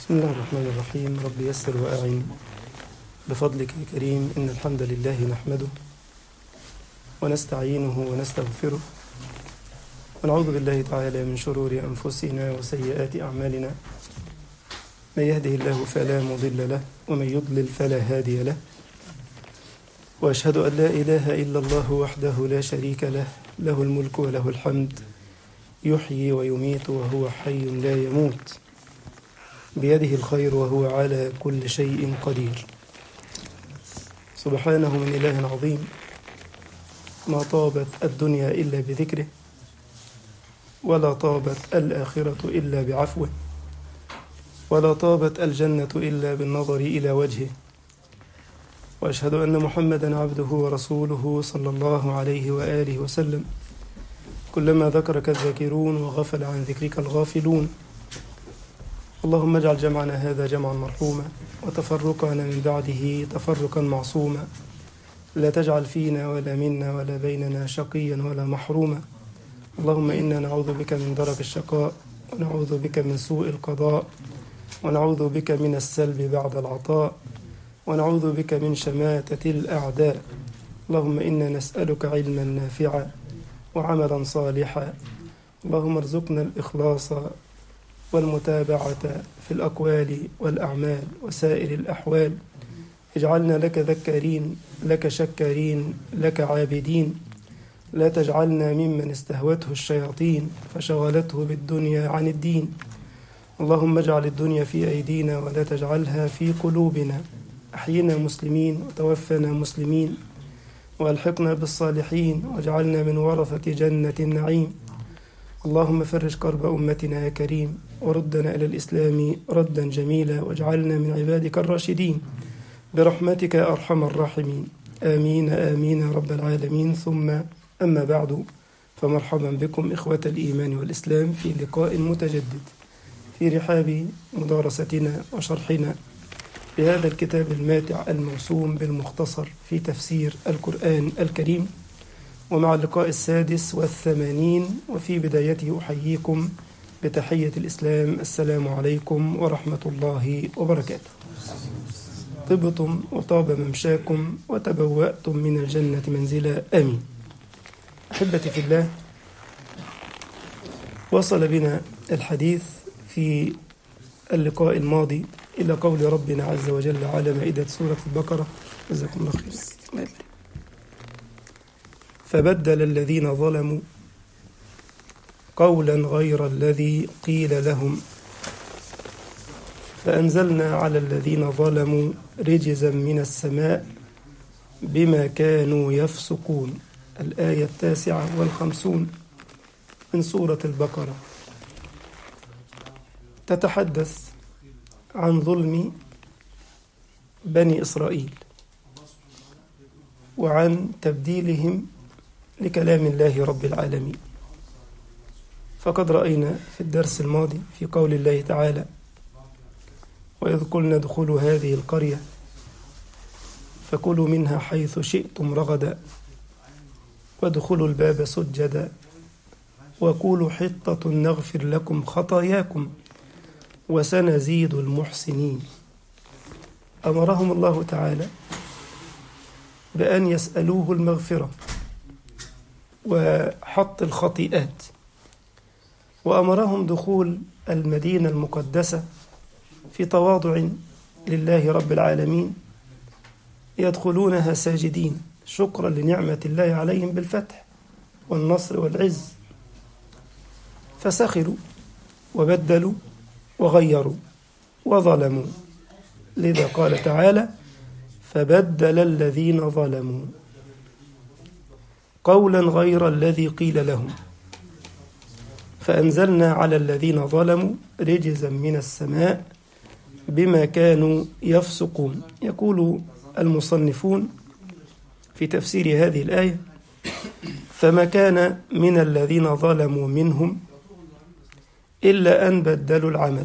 بسم الله الرحمن الرحيم رب يسر وأعن بفضلك يا كريم إن الحمد لله نحمده ونستعينه ونستغفره ونعوذ بالله تعالى من شرور أنفسنا وسيئات أعمالنا من يهده الله فلا مضل له ومن يضلل فلا هادي له وأشهد أن لا إله إلا الله وحده لا شريك له له الملك وله الحمد يحيي ويميت وهو حي لا يموت بيده الخير وهو على كل شيء قدير سبحانه من إله عظيم ما طابت الدنيا إلا بذكره ولا طابت الآخرة إلا بعفوه ولا طابت الجنة إلا بالنظر إلى وجهه وأشهد أن محمدا عبده ورسوله صلى الله عليه وآله وسلم كلما ذكرك الذاكرون وغفل عن ذكرك الغافلون اللهم اجعل جمعنا هذا جمعا مرحوما وتفرقنا من بعده تفرقا معصوما لا تجعل فينا ولا منا ولا بيننا شقيا ولا محروما اللهم إنا نعوذ بك من درك الشقاء ونعوذ بك من سوء القضاء ونعوذ بك من السلب بعد العطاء ونعوذ بك من شماتة الأعداء اللهم إنا نسألك علما نافعا وعملا صالحا اللهم ارزقنا الإخلاص والمتابعة في الأقوال والأعمال وسائر الأحوال اجعلنا لك ذكارين لك شكارين لك عابدين لا تجعلنا ممن استهوته الشياطين فشغلته بالدنيا عن الدين اللهم اجعل الدنيا في أيدينا ولا تجعلها في قلوبنا أحينا مسلمين وتوفنا مسلمين والحقنا بالصالحين واجعلنا من ورثة جنة النعيم اللهم فرج كرب أمتنا يا كريم وردنا إلى الإسلام ردا جميلا واجعلنا من عبادك الراشدين برحمتك يا أرحم الراحمين آمين آمين يا رب العالمين ثم أما بعد فمرحبا بكم إخوة الإيمان والإسلام في لقاء متجدد في رحاب مدارستنا وشرحنا بهذا الكتاب الماتع الموسوم بالمختصر في تفسير القرآن الكريم ومع اللقاء السادس والثمانين وفي بدايته أحييكم بتحية الإسلام السلام عليكم ورحمة الله وبركاته طبتم وطاب ممشاكم وتبوأتم من الجنة منزلا آمين أحبتي في الله وصل بنا الحديث في اللقاء الماضي إلى قول ربنا عز وجل على مائدة سورة البقرة جزاكم الله خير الله يبارك فبدل الذين ظلموا قولا غير الذي قيل لهم فأنزلنا على الذين ظلموا رجزا من السماء بما كانوا يفسقون الآية التاسعة والخمسون من سورة البقرة تتحدث عن ظلم بني إسرائيل وعن تبديلهم لكلام الله رب العالمين فقد رأينا في الدرس الماضي في قول الله تعالى وإذ قلنا ادخلوا هذه القرية فكلوا منها حيث شئتم رغدا وادخلوا الباب سجدا وقولوا حطة نغفر لكم خطاياكم وسنزيد المحسنين أمرهم الله تعالى بأن يسألوه المغفرة وحط الخطيئات وأمرهم دخول المدينة المقدسة في تواضع لله رب العالمين يدخلونها ساجدين شكرا لنعمة الله عليهم بالفتح والنصر والعز فسخروا وبدلوا وغيروا وظلموا لذا قال تعالى فبدل الذين ظلموا قولا غير الذي قيل لهم فأنزلنا على الذين ظلموا رجزا من السماء بما كانوا يفسقون يقول المصنفون في تفسير هذه الآية فما كان من الذين ظلموا منهم إلا أن بدلوا العمل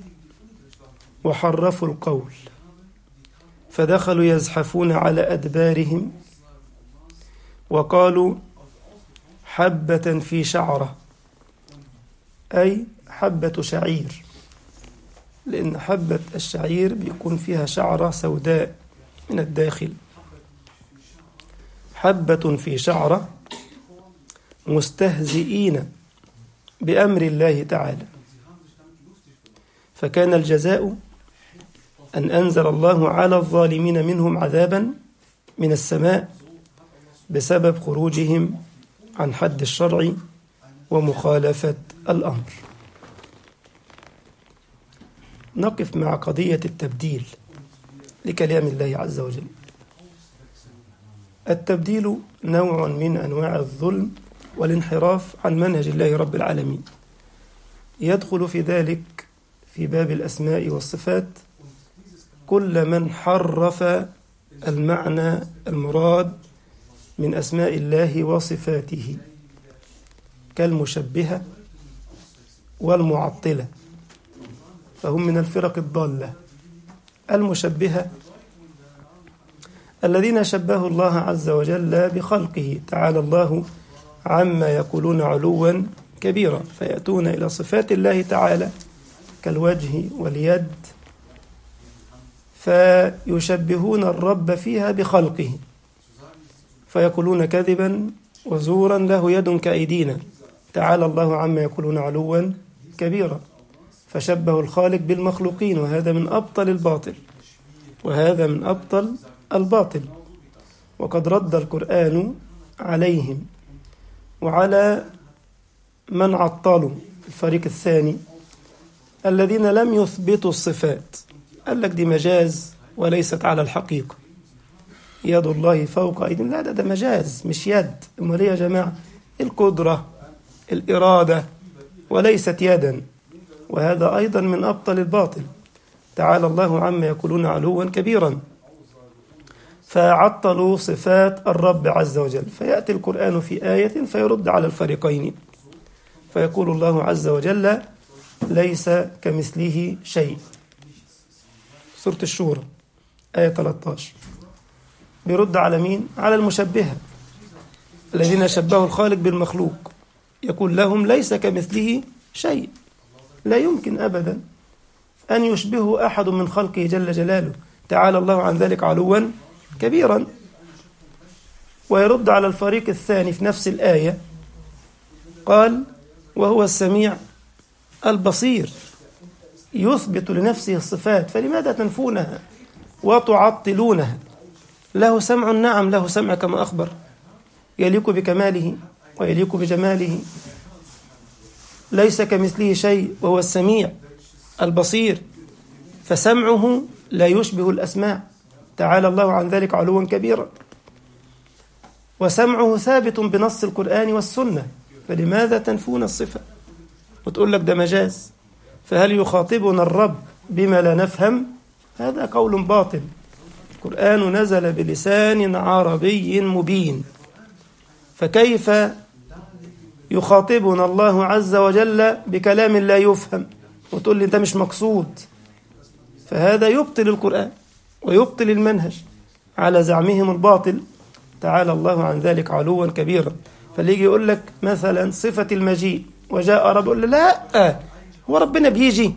وحرفوا القول فدخلوا يزحفون على أدبارهم وقالوا حبة في شعرة أي حبة شعير لأن حبة الشعير بيكون فيها شعرة سوداء من الداخل حبة في شعرة مستهزئين بأمر الله تعالى فكان الجزاء أن أنزل الله على الظالمين منهم عذابا من السماء بسبب خروجهم عن حد الشرع ومخالفة الأمر نقف مع قضية التبديل لكلام الله عز وجل التبديل نوع من أنواع الظلم والانحراف عن منهج الله رب العالمين يدخل في ذلك في باب الأسماء والصفات كل من حرف المعنى المراد من أسماء الله وصفاته كالمشبهة والمعطلة فهم من الفرق الضالة المشبهة الذين شبهوا الله عز وجل بخلقه تعالى الله عما يقولون علوا كبيرا فيأتون إلى صفات الله تعالى كالوجه واليد فيشبهون الرب فيها بخلقه فيقولون كذبا وزورا له يد كأيدينا تعالى الله عما يقولون علوا كبيرا فشبهوا الخالق بالمخلوقين وهذا من أبطل الباطل وهذا من أبطل الباطل وقد رد القرآن عليهم وعلى من عطلوا الفريق الثاني الذين لم يثبتوا الصفات قال لك دي مجاز وليست على الحقيقة يد الله فوق أيديهم لا ده, ده مجاز مش يد أمال إيه يا جماعة القدرة الإرادة وليست يدا وهذا أيضا من أبطل الباطل تعالى الله عما يقولون علوا كبيرا فعطلوا صفات الرب عز وجل فيأتي القرآن في آية فيرد على الفريقين فيقول الله عز وجل ليس كمثله شيء سورة الشورى آية 13 بيرد على مين؟ على المشبهة الذين شبهوا الخالق بالمخلوق يقول لهم ليس كمثله شيء لا يمكن أبدا أن يشبهه أحد من خلقه جل جلاله تعالى الله عن ذلك علوا كبيرا ويرد على الفريق الثاني في نفس الآية قال وهو السميع البصير يثبت لنفسه الصفات فلماذا تنفونها وتعطلونها له سمع نعم له سمع كما أخبر يليق بكماله ويليق بجماله ليس كمثله شيء وهو السميع البصير فسمعه لا يشبه الأسماع تعالى الله عن ذلك علوا كبيرا وسمعه ثابت بنص القرآن والسنة فلماذا تنفون الصفة وتقول لك ده مجاز فهل يخاطبنا الرب بما لا نفهم هذا قول باطل القرآن نزل بلسان عربي مبين فكيف يخاطبنا الله عز وجل بكلام لا يفهم وتقول لي انت مش مقصود فهذا يبطل القرآن ويبطل المنهج على زعمهم الباطل تعالى الله عن ذلك علوا كبيرا فاللي يجي يقول لك مثلا صفة المجيء وجاء رب يقول لا هو ربنا بيجي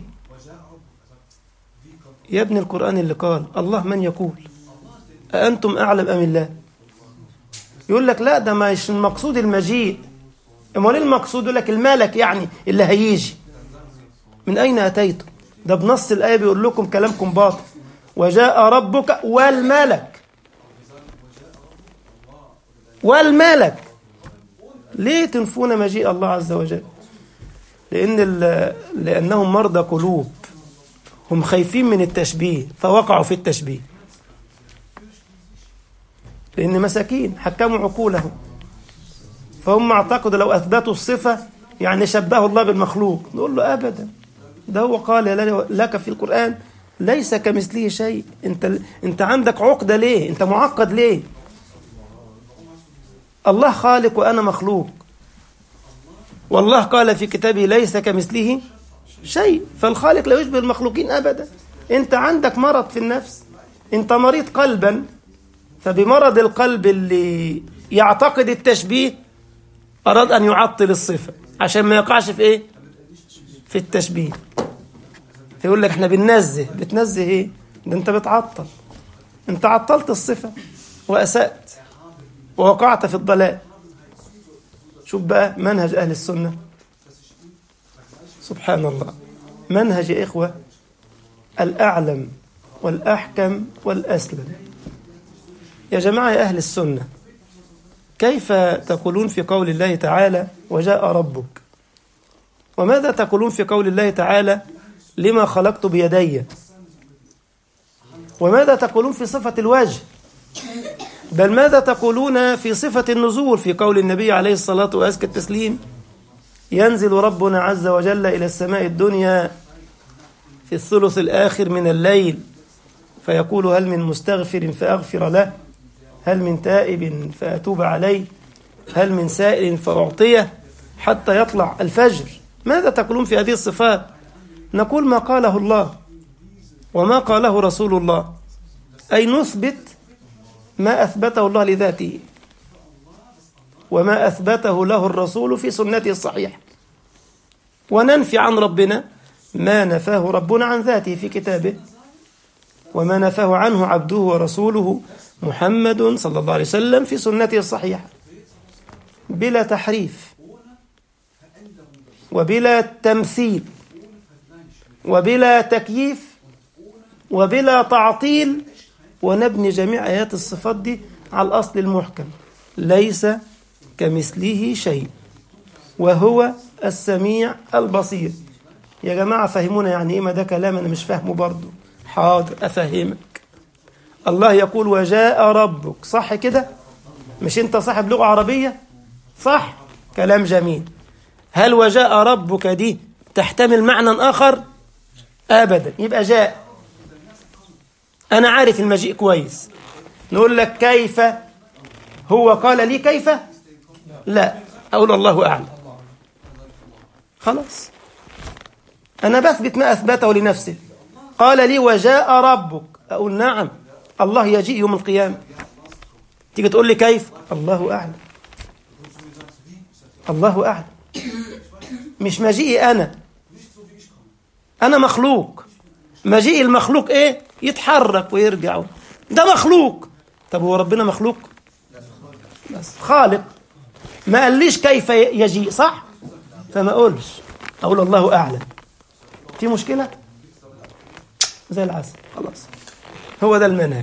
يا ابن القرآن اللي قال الله من يقول أأنتم أعلم أم الله يقول لك لا ده مش المقصود المجيء امال ايه المقصود يقول لك الملك يعني اللي هيجي من اين اتيتم ده بنص الايه بيقول لكم كلامكم باطل وجاء ربك والملك والملك ليه تنفون مجيء الله عز وجل لان لانهم مرضى قلوب هم خايفين من التشبيه فوقعوا في التشبيه لان مساكين حكموا عقولهم فهم اعتقدوا لو اثبتوا الصفه يعني شبهوا الله بالمخلوق نقول له ابدا ده هو قال لك في القران ليس كمثله شيء انت انت عندك عقده ليه انت معقد ليه الله خالق وانا مخلوق والله قال في كتابه ليس كمثله شيء فالخالق لا يشبه المخلوقين ابدا انت عندك مرض في النفس انت مريض قلبا فبمرض القلب اللي يعتقد التشبيه أراد أن يعطل الصفة عشان ما يقعش في إيه؟ في التشبيه يقول لك احنا بننزه بتنزه ايه ده انت بتعطل انت عطلت الصفة وأسأت ووقعت في الضلال شوف بقى منهج أهل السنة سبحان الله منهج يا إخوة الأعلم والأحكم والأسلم يا جماعة يا أهل السنة كيف تقولون في قول الله تعالى وجاء ربك وماذا تقولون في قول الله تعالى لما خلقت بيدي وماذا تقولون في صفة الوجه بل ماذا تقولون في صفة النزول في قول النبي عليه الصلاة وأزكى التسليم ينزل ربنا عز وجل إلى السماء الدنيا في الثلث الآخر من الليل فيقول هل من مستغفر فأغفر له هل من تائب فأتوب عليه هل من سائل فأعطيه حتى يطلع الفجر ماذا تقولون في هذه الصفات نقول ما قاله الله وما قاله رسول الله أي نثبت ما أثبته الله لذاته وما أثبته له الرسول في سنته الصحيحة وننفي عن ربنا ما نفاه ربنا عن ذاته في كتابه وما نفاه عنه عبده ورسوله محمد صلى الله عليه وسلم في سنته الصحيحة بلا تحريف وبلا تمثيل وبلا تكييف وبلا تعطيل ونبني جميع آيات الصفات دي على الأصل المحكم ليس كمثله شيء وهو السميع البصير يا جماعة فهمونا يعني إيه ما ده كلام أنا مش فاهمه برضو حاضر أفهمك الله يقول وجاء ربك صح كده مش أنت صاحب لغة عربية صح كلام جميل هل وجاء ربك دي تحتمل معنى آخر أبدا يبقى جاء أنا عارف المجيء كويس نقول لك كيف هو قال لي كيف لا أقول الله أعلم خلاص أنا بثبت ما أثبته لنفسه قال لي وجاء ربك أقول نعم الله يجيء يوم القيامة تيجي تقول لي كيف الله أعلم الله أعلم مش مجيئي أنا أنا مخلوق مجيء المخلوق إيه يتحرك ويرجع ده مخلوق طب هو ربنا مخلوق بس خالق ما قاليش كيف يجيء صح فما أقولش أقول الله أعلم في مشكلة زي العسل خلاص هو ده المنهج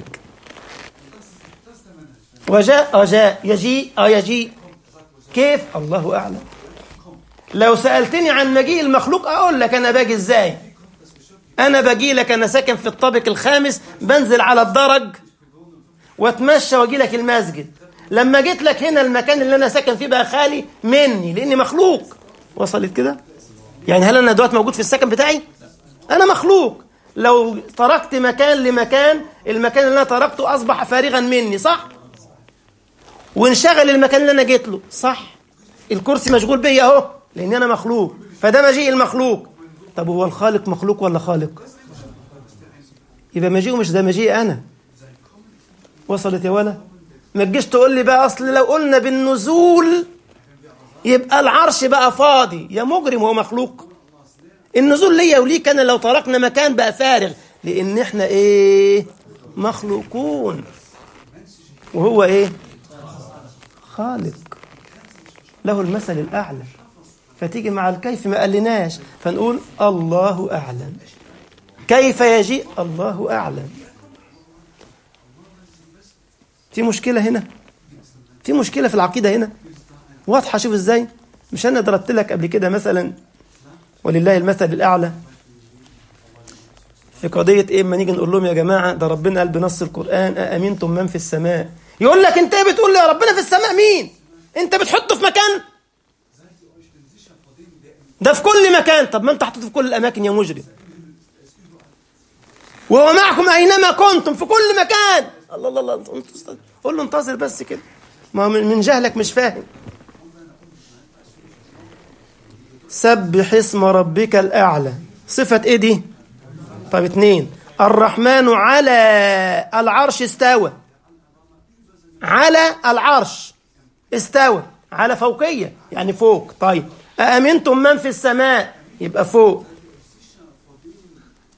وجاء جاء يجيء اه يجيء كيف الله أعلم لو سألتني عن مجيء المخلوق أقول لك أنا باجي إزاي أنا باجي لك أنا ساكن في الطابق الخامس بنزل على الدرج واتمشى واجي لك المسجد لما جيت لك هنا المكان اللي أنا ساكن فيه بقى خالي مني لأني مخلوق وصلت كده يعني هل أنا دلوقتي موجود في السكن بتاعي أنا مخلوق لو تركت مكان لمكان المكان اللي أنا تركته أصبح فارغا مني صح وانشغل المكان اللي أنا جيت له صح الكرسي مشغول بيا أهو لأن أنا مخلوق فده مجيء المخلوق طب هو الخالق مخلوق ولا خالق يبقى مجيئه مش ده مجيء أنا وصلت يا ولا ما تجيش تقول لي بقى أصل لو قلنا بالنزول يبقى العرش بقى فاضي يا مجرم هو مخلوق النزول ليا وليك أنا لو تركنا مكان بقى فارغ لأن إحنا إيه مخلوقون وهو إيه خالق له المثل الأعلى فتيجي مع الكيف ما قالناش فنقول الله أعلم كيف يجيء الله أعلم في مشكلة هنا في مشكلة في العقيدة هنا واضحة شوف ازاي مش أنا ضربت لك قبل كده مثلا ولله المثل الأعلى في قضية إيه اما نيجي نقول لهم يا جماعة ده ربنا قال بنص القرآن أأمنتم من في السماء يقول لك أنت إيه بتقول لي يا ربنا في السماء مين أنت بتحطه في مكان ده في كل مكان طب ما أنت حطيته في كل الأماكن يا مجرم وهو معكم أينما كنتم في كل مكان الله الله الله قول له انتظر بس كده ما من جهلك مش فاهم سبح اسم ربك الأعلى صفة إيه دي طب اتنين الرحمن على العرش استوى على العرش استوى على فوقية يعني فوق طيب أأمنتم من في السماء يبقى فوق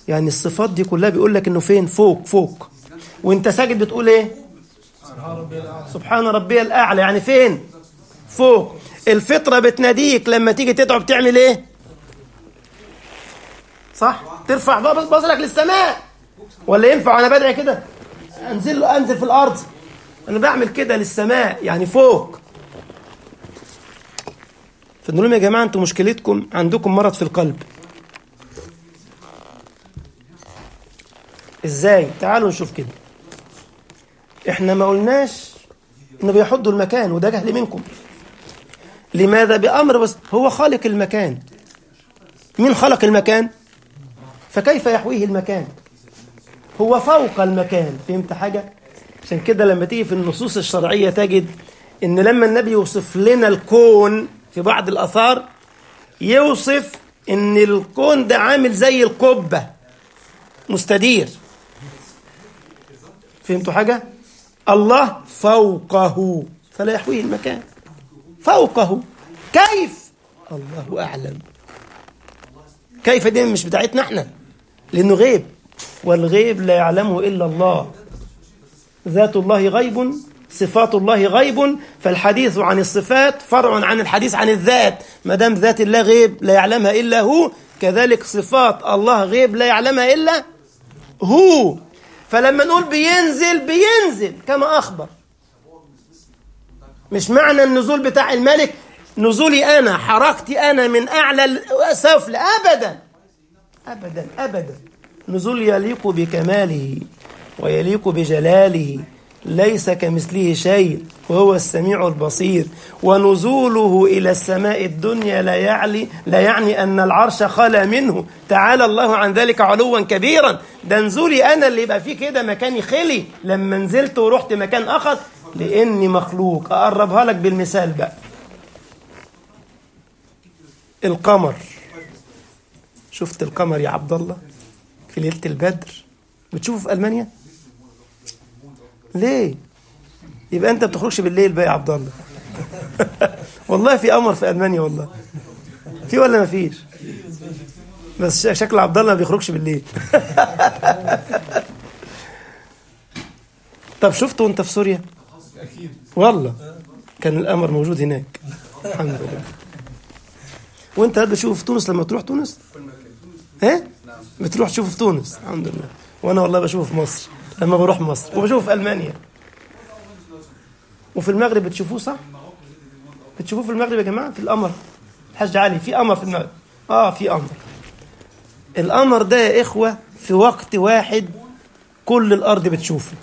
يعني الصفات دي كلها بيقول لك انه فين فوق فوق وانت ساجد بتقول ايه سبحان ربي الاعلى يعني فين فوق الفطره بتناديك لما تيجي تدعو بتعمل ايه صح ترفع بصرك للسماء ولا ينفع انا بدعي كده انزل انزل في الارض انا بعمل كده للسماء يعني فوق فنقول لهم يا جماعه انتوا مشكلتكم عندكم مرض في القلب ازاي تعالوا نشوف كده احنا ما قلناش انه بيحضوا المكان وده جهل منكم لماذا بامر بس هو خالق المكان مين خلق المكان فكيف يحويه المكان هو فوق المكان فهمت حاجه عشان كده لما تيجي في النصوص الشرعيه تجد ان لما النبي يوصف لنا الكون في بعض الاثار يوصف ان الكون ده عامل زي القبه مستدير فهمتوا حاجه الله فوقه فلا يحويه المكان فوقه كيف الله اعلم كيف دي مش بتاعتنا احنا لانه غيب والغيب لا يعلمه الا الله ذات الله غيب صفات الله غيب فالحديث عن الصفات فرع عن الحديث عن الذات ما دام ذات الله غيب لا يعلمها الا هو كذلك صفات الله غيب لا يعلمها الا هو فلما نقول بينزل بينزل كما اخبر مش معنى النزول بتاع الملك نزولي انا حركتي انا من اعلى سفل ابدا ابدا ابدا نزول يليق بكماله ويليق بجلاله ليس كمثله شيء وهو السميع البصير ونزوله إلى السماء الدنيا لا يعني لا يعني أن العرش خلا منه تعالى الله عن ذلك علوا كبيرا ده نزولي أنا اللي يبقى فيه كده مكاني خلي لما نزلت ورحت مكان آخر لأني مخلوق أقربها لك بالمثال بقى القمر شفت القمر يا عبد الله في ليلة البدر بتشوفه في ألمانيا ليه يبقى انت بتخرجش بالليل بقى يا عبد الله والله في قمر في المانيا والله في ولا ما فيش بس شكل عبد الله ما بيخرجش بالليل طب شفته وانت في سوريا والله كان القمر موجود هناك الحمد لله وانت هل بتشوفه في تونس لما تروح تونس ايه بتروح تشوفه في تونس الحمد لله وانا والله بشوفه في مصر لما بروح مصر وبشوفه في المانيا وفي المغرب بتشوفوه صح بتشوفوه في المغرب يا جماعه في القمر الحاج علي في قمر في المغرب اه في قمر القمر ده يا اخوه في وقت واحد كل الارض بتشوفه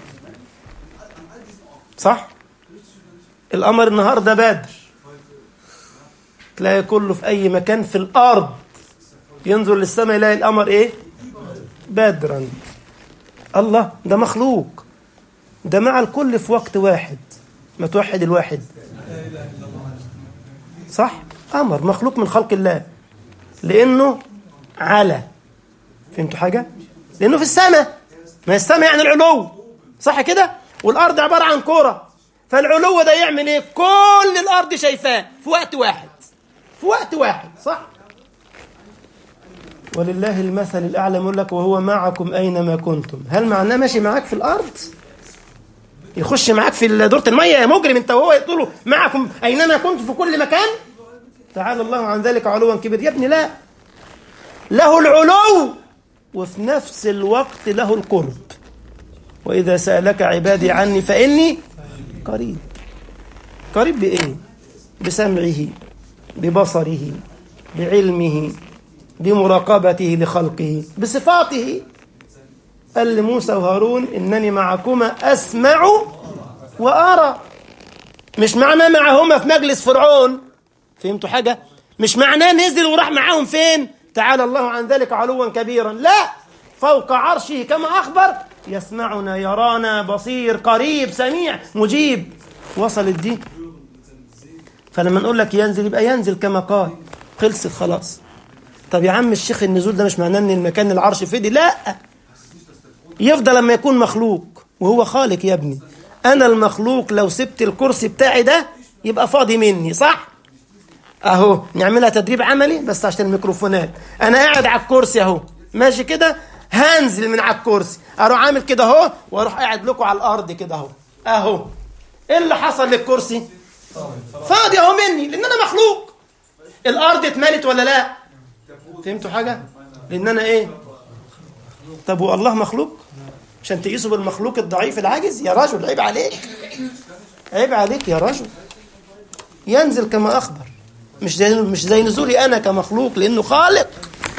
صح القمر النهارده بدر تلاقي كله في اي مكان في الارض ينظر للسماء يلاقي القمر ايه بدرا الله ده مخلوق ده مع الكل في وقت واحد ما توحد الواحد صح قمر مخلوق من خلق الله لانه على فهمتوا حاجه لانه في السماء ما السماء يعني العلو صح كده والارض عباره عن كره فالعلو ده يعمل ايه كل الارض شايفاه في وقت واحد في وقت واحد صح ولله المثل الأعلى يقول لك وهو معكم أينما كنتم هل معناه ماشي معاك في الأرض يخش معاك في دورة المية يا مجرم أنت وهو يقولوا معكم أينما كنتم في كل مكان تعالى الله عن ذلك علوا كبير يا ابني لا له العلو وفي نفس الوقت له القرب وإذا سألك عبادي عني فإني قريب قريب بإيه بسمعه ببصره بعلمه بمراقبته لخلقه بصفاته قال لموسى وهارون إنني معكما أسمع وأرى مش معناه معهما في مجلس فرعون فهمتوا حاجة مش معناه نزل وراح معاهم فين تعالى الله عن ذلك علوا كبيرا لا فوق عرشه كما أخبر يسمعنا يرانا بصير قريب سميع مجيب وصلت دي فلما نقول لك ينزل يبقى ينزل كما قال خلصت خلاص طب يا عم الشيخ النزول ده مش معناه ان المكان العرش فدي لا يفضل لما يكون مخلوق وهو خالق يا ابني انا المخلوق لو سبت الكرسي بتاعي ده يبقى فاضي مني صح اهو نعملها تدريب عملي بس عشان الميكروفونات انا قاعد على الكرسي اهو ماشي كده هنزل من على الكرسي اروح عامل كده اهو واروح قاعد لكم على الارض كده اهو اهو ايه اللي حصل للكرسي فاضي اهو مني لان انا مخلوق الارض اتملت ولا لا فهمتوا حاجه لان انا ايه طب والله مخلوق عشان تقيسوا بالمخلوق الضعيف العاجز يا رجل عيب عليك عيب عليك يا رجل ينزل كما اخبر مش زي مش زي نزولي انا كمخلوق لانه خالق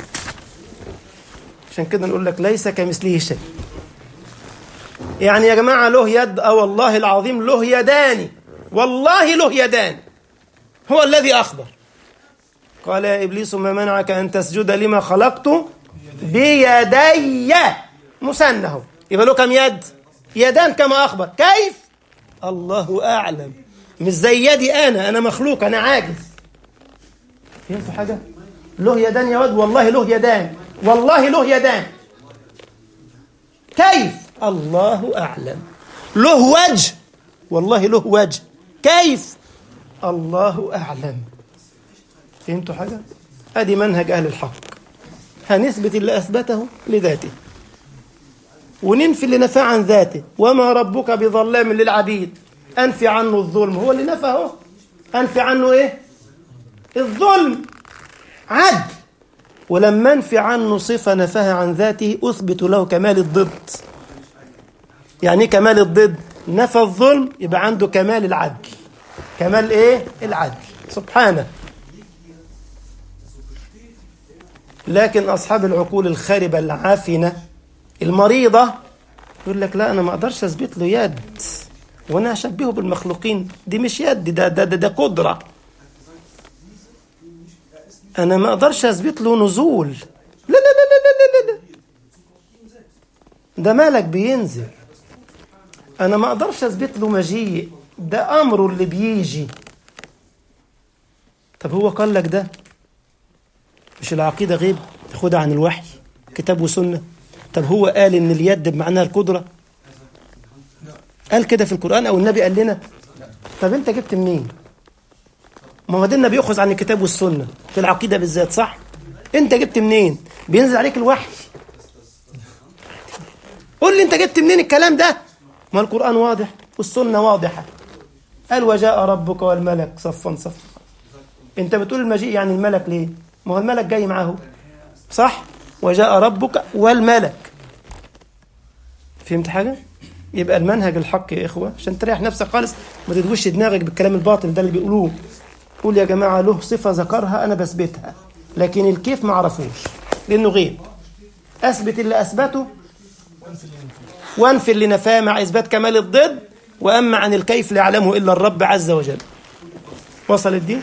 عشان كده نقول لك ليس كمثله شيء يعني يا جماعه له يد اه والله العظيم له يدان والله له يدان هو الذي اخبر قال يا ابليس ما منعك ان تسجد لما خلقت بيدي مسنه يبقى له كم يد يدان كما اخبر كيف الله اعلم مش زي يدي انا انا مخلوق انا عاجز فهمتوا حاجه له يدان يا واد والله له يدان والله له يدان كيف الله اعلم له وجه والله له وجه كيف الله اعلم فهمتوا حاجه ادي منهج اهل الحق هنثبت اللي اثبته لذاته وننفي اللي نفى عن ذاته وما ربك بظلام للعبيد انفي عنه الظلم هو اللي نفى اهو انفي عنه ايه الظلم عدل ولما انفي عنه صفة نفاها عن ذاته أثبت له كمال الضد يعني ايه كمال الضد نفى الظلم يبقى عنده كمال العدل كمال ايه العدل سبحانه لكن أصحاب العقول الخاربة العافنة المريضة يقول لك لا أنا ما أقدرش أثبت له يد وأنا أشبهه بالمخلوقين دي مش يد ده ده ده, ده قدرة أنا ما أقدرش أثبت له نزول لا لا لا لا لا لا لا ده مالك بينزل أنا ما أقدرش أثبت له مجيء ده أمره اللي بيجي طب هو قال لك ده مش العقيدة غيب تاخدها عن الوحي كتاب وسنة طب هو قال إن اليد بمعناها القدرة قال كده في القرآن أو النبي قال لنا طب أنت جبت منين ما هو ديننا بيأخذ عن الكتاب والسنة في العقيدة بالذات صح أنت جبت منين بينزل عليك الوحي قول لي أنت جبت منين الكلام ده ما القرآن واضح والسنة واضحة قال وجاء ربك والملك صفا صفا أنت بتقول المجيء يعني الملك ليه ما هو الملك جاي معاه صح وجاء ربك والملك فهمت حاجة يبقى المنهج الحق يا إخوة عشان تريح نفسك خالص ما تدوش دماغك بالكلام الباطل ده اللي بيقولوه قول يا جماعة له صفة ذكرها أنا بثبتها لكن الكيف ما عرفوش لأنه غيب أثبت اللي أثبته وانفي اللي نفاه مع إثبات كمال الضد وأما عن الكيف لا يعلمه إلا الرب عز وجل وصلت دي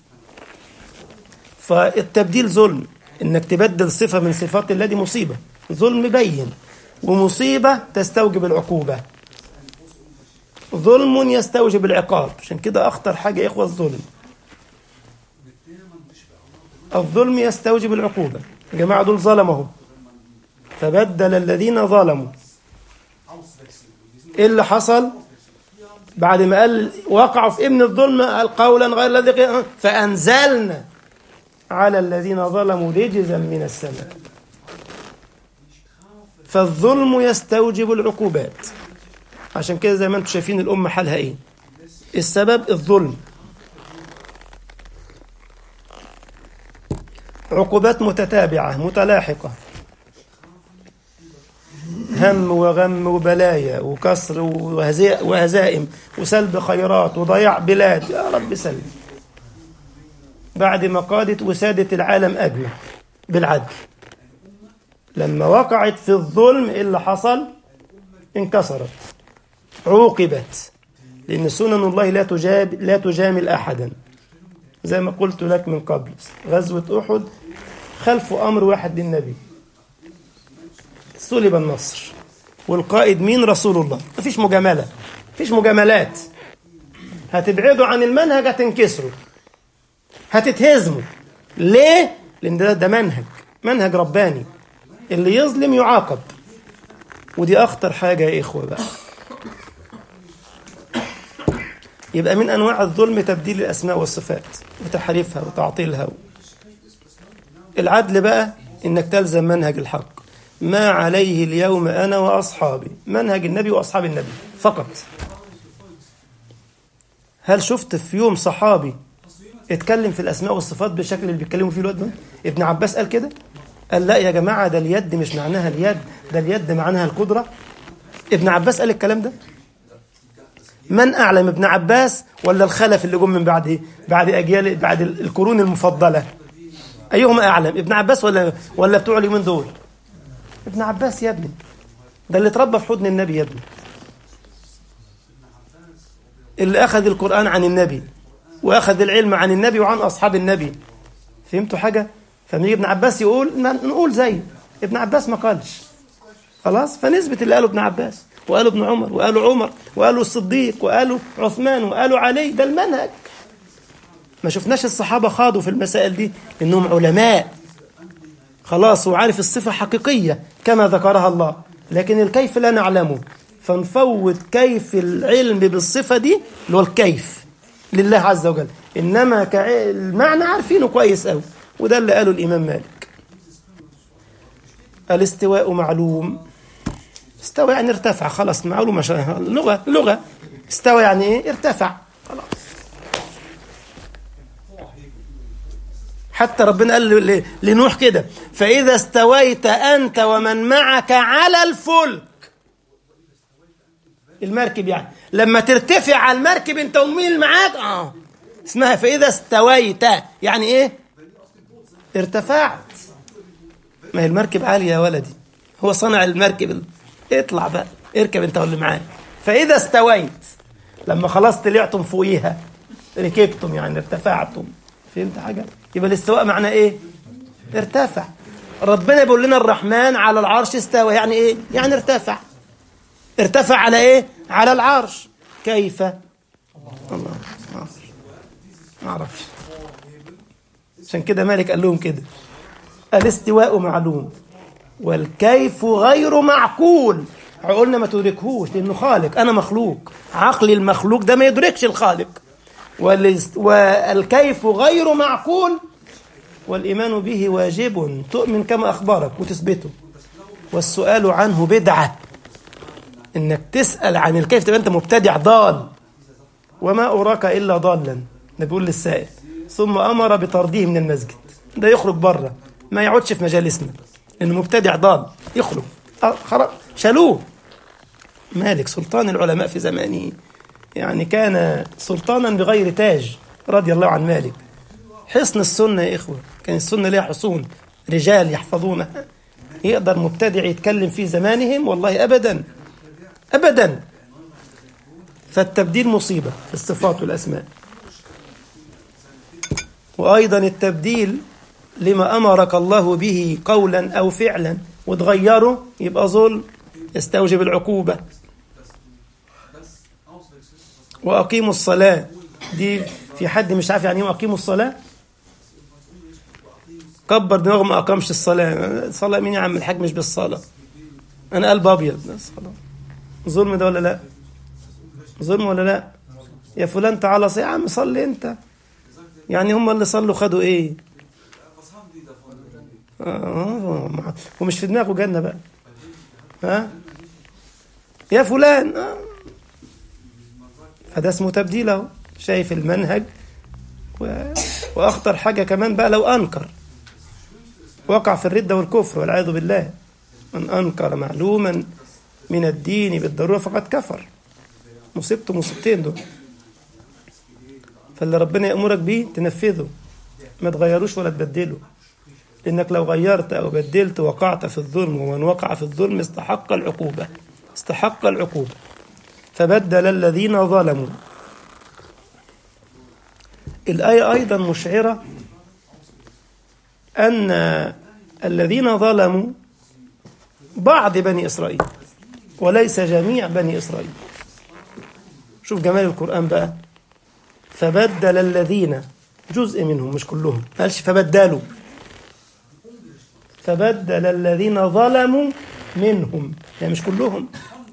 فالتبديل ظلم انك تبدل صفه من صفات الله دي مصيبه ظلم بين ومصيبه تستوجب العقوبه ظلم يستوجب العقاب عشان كده اخطر حاجه يا اخوه الظلم الظلم يستوجب العقوبه الجماعه دول ظلمهم فبدل الذين ظلموا ايه اللي حصل بعد ما قال وقعوا في ابن الظلم قال قولا غير الذي قيل فانزلنا على الذين ظلموا رجزا من السماء فالظلم يستوجب العقوبات عشان كده زي ما انتم شايفين الأمة حالها ايه السبب الظلم عقوبات متتابعة متلاحقة هم وغم وبلايا وكسر وهزائم وسلب خيرات وضياع بلاد يا رب سلم بعد ما قادت وسادة العالم أجمع بالعدل لما وقعت في الظلم إيه اللي حصل انكسرت عوقبت لأن سنن الله لا تجاب لا تجامل أحدا زي ما قلت لك من قبل غزوة أحد خلف أمر واحد للنبي سلب النصر والقائد مين رسول الله مفيش مجاملة مفيش مجاملات هتبعدوا عن المنهج هتنكسروا هتتهزموا ليه؟ لأن ده, ده منهج منهج رباني اللي يظلم يعاقب ودي أخطر حاجة يا إخوة بقى يبقى من أنواع الظلم تبديل الأسماء والصفات وتحريفها وتعطيلها العدل بقى إنك تلزم منهج الحق ما عليه اليوم أنا وأصحابي منهج النبي وأصحاب النبي فقط هل شفت في يوم صحابي اتكلم في الأسماء والصفات بالشكل اللي بيتكلموا فيه الوقت ده ابن عباس قال كده قال لا يا جماعة ده اليد مش معناها اليد ده اليد معناها القدرة ابن عباس قال الكلام ده من أعلم ابن عباس ولا الخلف اللي جم من بعد بعد أجيال بعد القرون المفضلة أيهما أعلم ابن عباس ولا ولا بتوع اليومين دول ابن عباس يا ابني ده اللي اتربى في حضن النبي يا ابني اللي أخذ القرآن عن النبي وأخذ العلم عن النبي وعن أصحاب النبي فهمتوا حاجة؟ فمن ابن عباس يقول نقول زي ابن عباس ما قالش خلاص فنثبت اللي قاله ابن عباس وقالوا ابن عمر وقالوا عمر وقالوا الصديق وقالوا عثمان وقالوا علي ده المنهج ما شفناش الصحابة خاضوا في المسائل دي إنهم علماء خلاص وعارف الصفة حقيقية كما ذكرها الله لكن الكيف لا نعلمه فنفوض كيف العلم بالصفة دي اللي هو الكيف لله عز وجل إنما المعنى عارفينه كويس أوي وده اللي قاله الإمام مالك الاستواء معلوم استوى يعني ارتفع خلاص معلومة لغة لغة استوى يعني ايه ارتفع خلاص حتى ربنا قال لنوح كده فإذا استويت أنت ومن معك على الفلك المركب يعني لما ترتفع على المركب انت ومين اللي معاك اه اسمها فإذا استويت يعني ايه ارتفعت ما هي المركب عالية يا ولدي هو صنع المركب اطلع بقى اركب انت واللي معاك فإذا استويت لما خلاص طلعتم فوقيها ركبتم يعني ارتفعتم فهمت حاجة يبقى الاستواء معناه ايه ارتفع ربنا بيقول لنا الرحمن على العرش استوى يعني ايه يعني ارتفع ارتفع على ايه على العرش كيف الله ما اعرفش عشان كده مالك قال لهم كده الاستواء معلوم والكيف غير معقول عقولنا ما تدركهوش لانه خالق انا مخلوق عقلي المخلوق ده ما يدركش الخالق والكيف غير معقول والايمان به واجب تؤمن كما اخبرك وتثبته والسؤال عنه بدعه انك تسال عن الكيف تبقى انت مبتدع ضال وما اراك الا ضالا بيقول للسائل ثم امر بطرده من المسجد ده يخرج بره ما يقعدش في مجالسنا انه مبتدع ضال يخرج خرج شالوه مالك سلطان العلماء في زمانه يعني كان سلطانا بغير تاج رضي الله عن مالك حصن السنة يا إخوة كان السنة لها حصون رجال يحفظونها يقدر مبتدع يتكلم في زمانهم والله أبدا أبدا فالتبديل مصيبة في الصفات والأسماء وأيضا التبديل لما أمرك الله به قولا أو فعلا وتغيره يبقى ظلم يستوجب العقوبة وأقيموا الصلاة دي في حد مش عارف يعني ايه أقيموا الصلاة كبر دماغه ما أقامش الصلاة الصلاة مين يا عم الحاج مش بالصلاة أنا قلب أبيض الصلاة ظلم ده ولا لا ظلم ولا لا يا فلان تعالى صلي يا عم صلي أنت يعني هم اللي صلوا خدوا إيه آه ومش في دماغه جنة بقى ها يا فلان آه. فده اسمه تبديل اهو شايف المنهج و... واخطر حاجه كمان بقى لو انكر وقع في الرده والكفر والعياذ بالله من انكر معلوما من الدين بالضروره فقد كفر مصيبته مصيبتين دول فاللي ربنا يامرك بيه تنفذه ما تغيروش ولا تبدله لانك لو غيرت او بدلت وقعت في الظلم ومن وقع في الظلم استحق العقوبه استحق العقوبه فبدل الذين ظلموا الآية أيضا مشعرة أن الذين ظلموا بعض بني إسرائيل وليس جميع بني إسرائيل شوف جمال القرآن بقى فبدل الذين جزء منهم مش كلهم قالش فبدلوا فبدل الذين ظلموا منهم يعني مش كلهم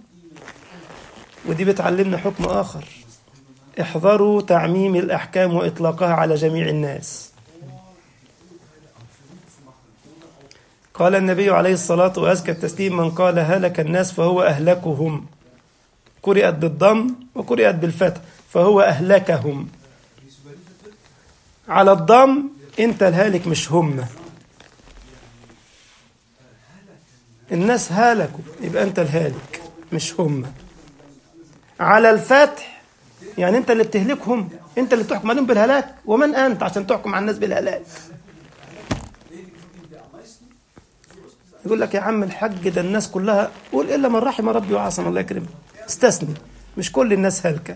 ودي بتعلمنا حكم آخر احذروا تعميم الأحكام وإطلاقها على جميع الناس قال النبي عليه الصلاة وأزكى التسليم من قال هلك الناس فهو أهلكهم قرئت بالضم وقرئت بالفتح فهو أهلكهم على الضم أنت الهالك مش هم الناس هلكوا يبقى أنت الهالك مش هم على الفتح يعني أنت اللي بتهلكهم أنت اللي بتحكم عليهم بالهلاك ومن أنت عشان تحكم على الناس بالهلاك يقول لك يا عم الحج ده الناس كلها قول إلا من رحم ربي وعصم الله يكرمه استثني مش كل الناس هلكة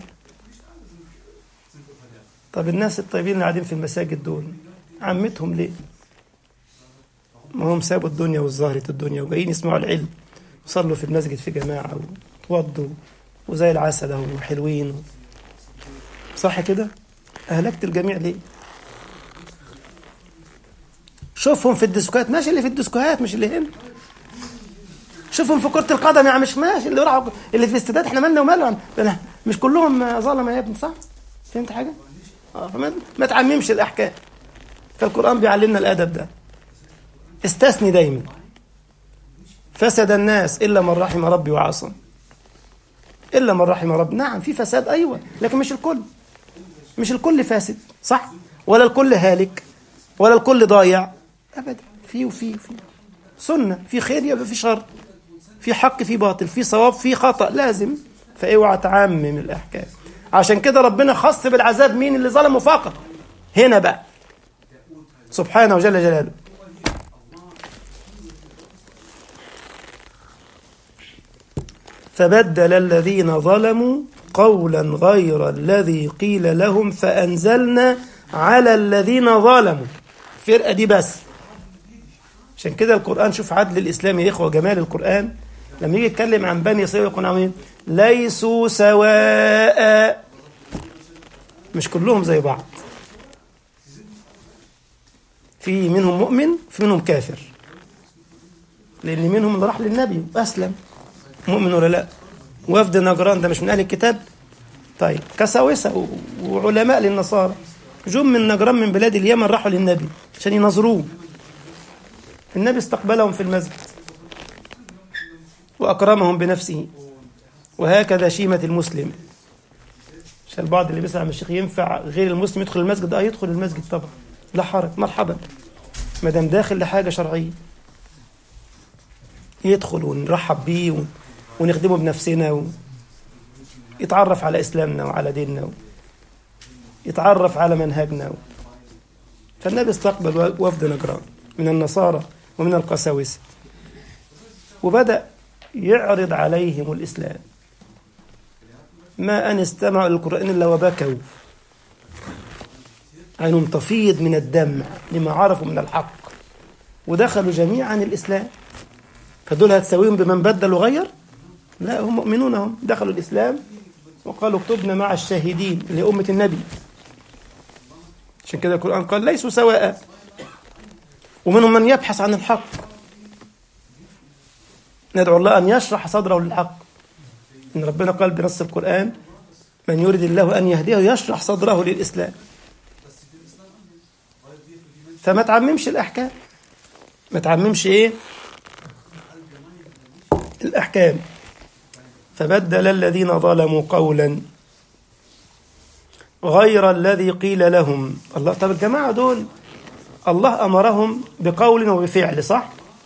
طب الناس الطيبين اللي قاعدين في المساجد دول عمتهم ليه ما هم سابوا الدنيا وزهرة الدنيا وجايين يسمعوا العلم وصلوا في المسجد في جماعة وتوضوا وزي العسل اهو وحلوين صح كده أهلكت الجميع ليه شوفهم في الديسكوهات ماشي اللي في الديسكوهات مش اللي هنا شوفهم في كرة القدم يعني مش ماشي اللي راحوا اللي في الاستادات احنا مالنا ومالهم مش كلهم ظلمة يا ابني صح؟ فهمت حاجة؟ اه فما ما تعممش الأحكام فالقرآن بيعلمنا الأدب ده استثني دايما فسد الناس إلا من رحم ربي وعصم إلا من رحم ربي نعم في فساد أيوة لكن مش الكل مش الكل فاسد صح ولا الكل هالك ولا الكل ضايع أبدا في وفي وفي سنة في خير يبقى في شر في حق في باطل في صواب في خطأ لازم فاوعى تعمم الأحكام عشان كده ربنا خص بالعذاب مين اللي ظلموا فقط هنا بقى سبحانه وجل جلاله فبدل الذين ظلموا قولا غير الذي قيل لهم فأنزلنا على الذين ظلموا الفرقة دي بس عشان كده القرآن شوف عدل الإسلام يا إخوة جمال القرآن لما يجي يتكلم عن بني إسرائيل يكون عاملين ليسوا سواء مش كلهم زي بعض في منهم مؤمن في منهم كافر لأن منهم اللي راح للنبي وأسلم مؤمن ولا لا وفد نجران ده مش من أهل الكتاب طيب كساوسة وعلماء للنصارى جم من نجران من بلاد اليمن راحوا للنبي عشان ينظروه النبي استقبلهم في المسجد وأكرمهم بنفسه وهكذا شيمة المسلم عشان البعض اللي بيسأل عن الشيخ ينفع غير المسلم يدخل المسجد اه يدخل المسجد طبعا لا حرج مرحبا ما دام داخل لحاجة شرعية يدخل ونرحب بيه ونخدمه بنفسنا يتعرف على إسلامنا وعلى ديننا يتعرف على منهجنا فالنبي استقبل وفد نجران من النصارى ومن القساوسة وبدأ يعرض عليهم الإسلام ما أن استمعوا للقرآن إلا وبكوا عينهم تفيض من الدمع لما عرفوا من الحق ودخلوا جميعا الإسلام فدول هتساويهم بمن بدل وغير لا هم مؤمنون هم دخلوا الإسلام وقالوا اكتبنا مع الشاهدين لأمة النبي عشان كده القرآن قال ليسوا سواء ومنهم من يبحث عن الحق ندعو الله أن يشرح صدره للحق إن ربنا قال بنص القرآن من يريد الله أن يهديه يشرح صدره للإسلام فما تعممش الأحكام ما تعممش إيه الأحكام فبدل الذين ظلموا قولا غير الذي قيل لهم الله طب الجماعة دول الله أمرهم بقول وبفعل صح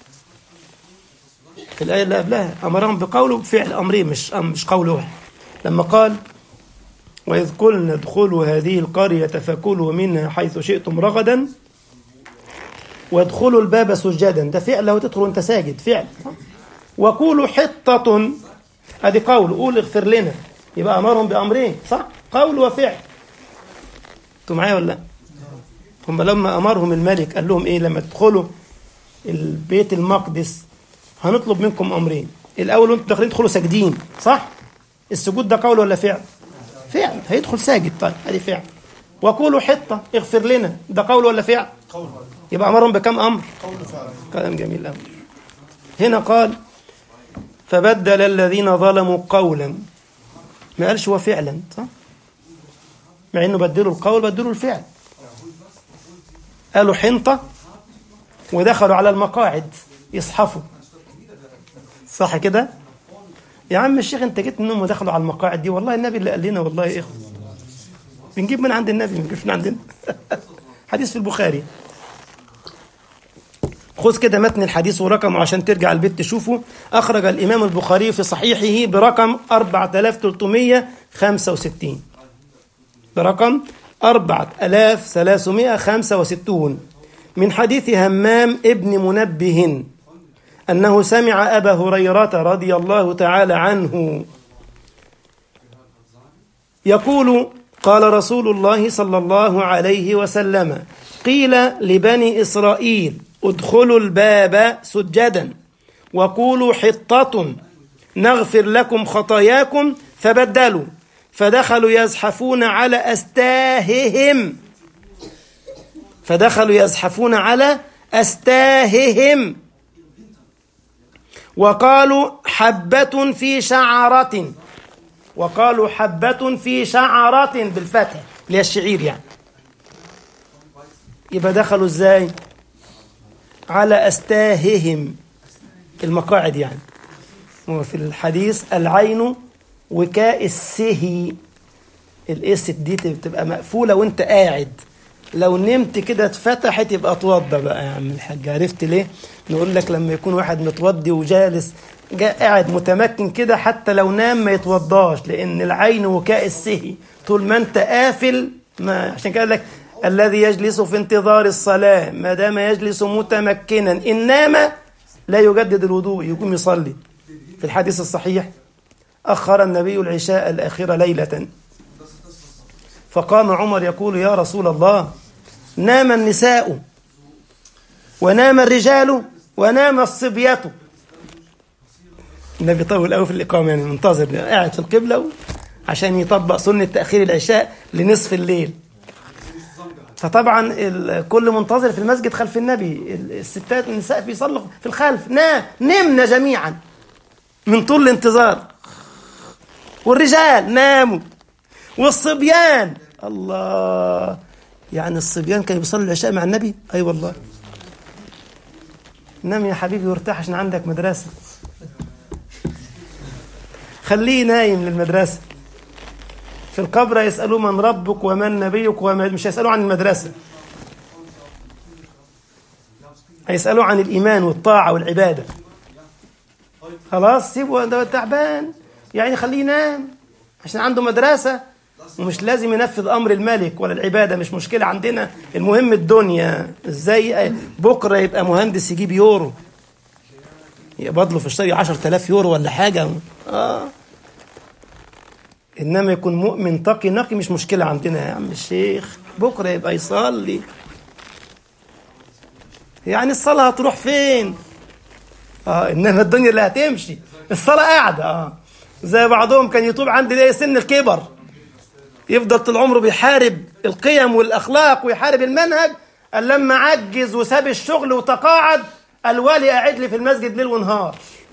في الآية اللي قبلها أمرهم بقول وبفعل أمرين مش مش قول واحد لما قال وإذ قلنا ادخلوا هذه القرية فكلوا منها حيث شئتم رغدا وادخلوا الباب سجدا ده فعل لو تدخل وانت ساجد فعل وقولوا حطة ادي قول قول اغفر لنا يبقى امرهم بامرين صح قول وفعل انتوا معايا ولا لا هم لما امرهم الملك قال لهم ايه لما تدخلوا البيت المقدس هنطلب منكم امرين الاول وانتوا داخلين تدخلوا ساجدين صح السجود ده قول ولا فعل فعل هيدخل ساجد طيب ادي فعل وقولوا حطه اغفر لنا ده قول ولا فعل قول يبقى امرهم بكم امر قول فعل كلام جميل قوي هنا قال فبدل الذين ظلموا قولا ما قالش هو فعلا صح مع انه بدلوا القول بدلوا الفعل قالوا حنطه ودخلوا على المقاعد يصحفوا صح كده يا عم الشيخ انت جيت منهم ودخلوا على المقاعد دي والله النبي اللي قال لنا والله يا اخوه بنجيب من عند النبي ما بنجيبش من عندنا حديث في البخاري خذ كده متن الحديث ورقمه عشان ترجع البيت تشوفه أخرج الإمام البخاري في صحيحه برقم 4365 برقم 4365 من حديث همام ابن منبه أنه سمع أبا هريرة رضي الله تعالى عنه يقول قال رسول الله صلى الله عليه وسلم قيل لبني إسرائيل ادخلوا الباب سجدا وقولوا حطة نغفر لكم خطاياكم فبدلوا فدخلوا يزحفون على أستاههم فدخلوا يزحفون على أستاههم وقالوا حبة في شعرة وقالوا حبة في شعرة بالفتح اللي هي الشعير يعني يبقى دخلوا ازاي على أستاههم المقاعد يعني وفي الحديث العين وكاء السهي الاس دي بتبقى مقفولة وانت قاعد لو نمت كده اتفتحت يبقى اتوضى بقى يا عم الحاج عرفت ليه نقول لك لما يكون واحد متوضي وجالس جاء قاعد متمكن كده حتى لو نام ما يتوضاش لان العين وكاء السهي طول ما انت قافل ما عشان كده لك الذي يجلس في انتظار الصلاة ما دام يجلس متمكنا إن نام لا يجدد الوضوء يقوم يصلي في الحديث الصحيح أخر النبي العشاء الأخيرة ليلة فقام عمر يقول يا رسول الله نام النساء ونام الرجال ونام الصبية النبي طول قوي في الإقامة يعني منتظر قاعد في القبلة عشان يطبق سنة تأخير العشاء لنصف الليل فطبعا الكل منتظر في المسجد خلف النبي الستات النساء بيصلوا في الخلف نام نمنا جميعا من طول الانتظار والرجال ناموا والصبيان الله يعني الصبيان كانوا بيصلوا العشاء مع النبي اي أيوة والله نام يا حبيبي وارتاح عشان عندك مدرسه خليه نايم للمدرسه في القبر يسألوا من ربك ومن نبيك وما مش هيسألوا عن المدرسة هيسألوا عن الإيمان والطاعة والعبادة خلاص سيبه ده تعبان يعني خليه ينام عشان عنده مدرسة ومش لازم ينفذ أمر الملك ولا العبادة مش مشكلة عندنا المهم الدنيا ازاي بكرة يبقى مهندس يجيب يورو يقبض له في الشهر 10000 يورو ولا حاجة آه انما يكون مؤمن تقي نقي مش مشكله عندنا يا عم الشيخ بكره يبقى يصلي يعني الصلاه هتروح فين اه انما الدنيا اللي هتمشي الصلاه قاعده اه زي بعضهم كان يتوب عند ليه سن الكبر يفضل طول عمره بيحارب القيم والاخلاق ويحارب المنهج قال لما عجز وساب الشغل وتقاعد الوالي قاعد لي في المسجد ليل ونهار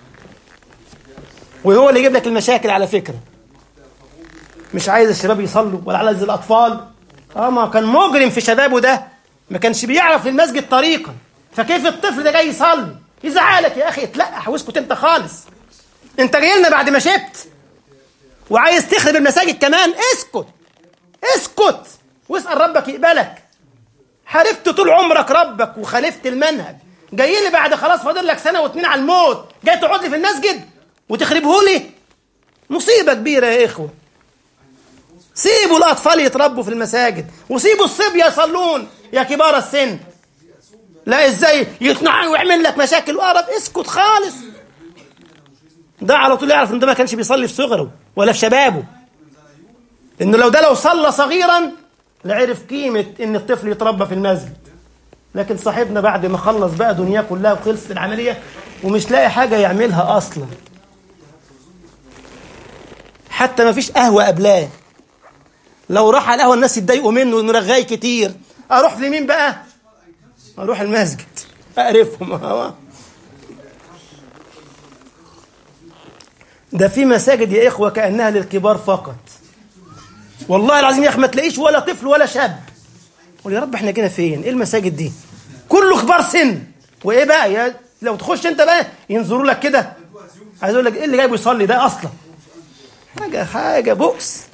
وهو اللي يجيب لك المشاكل على فكره مش عايز الشباب يصلوا ولا عايز الاطفال اه ما كان مجرم في شبابه ده ما كانش بيعرف للمسجد طريقا فكيف الطفل ده جاي يصلي يزعلك يا اخي اتلقح واسكت انت خالص انت جاي لنا بعد ما شبت وعايز تخرب المساجد كمان اسكت اسكت واسال ربك يقبلك حاربت طول عمرك ربك وخالفت المنهج جاي لي بعد خلاص فاضل لك سنه واتنين على الموت جاي تقعد لي في المسجد وتخربه لي مصيبه كبيره يا اخوه سيبوا الأطفال يتربوا في المساجد وسيبوا الصبية يصلون يا كبار السن لا ازاي يقنع ويعمل لك مشاكل وقرف اسكت خالص ده على طول يعرف ان ده ما كانش بيصلي في صغره ولا في شبابه انه لو ده لو صلى صغيرا لعرف قيمة ان الطفل يتربى في المسجد لكن صاحبنا بعد ما خلص بقى دنياه كلها وخلصت العملية ومش لاقي حاجة يعملها اصلا حتى ما فيش قهوة قبلاه لو راح على القهوه الناس يتضايقوا منه انه رغاي كتير اروح لمين بقى اروح المسجد اقرفهم ده في مساجد يا اخوه كانها للكبار فقط والله العظيم يا اخي ما تلاقيش ولا طفل ولا شاب قول يا رب احنا جينا فين ايه المساجد دي كله كبار سن وايه بقى يا لو تخش انت بقى ينظروا لك كده عايز اقول لك ايه اللي جايبه يصلي ده اصلا حاجه حاجه بؤس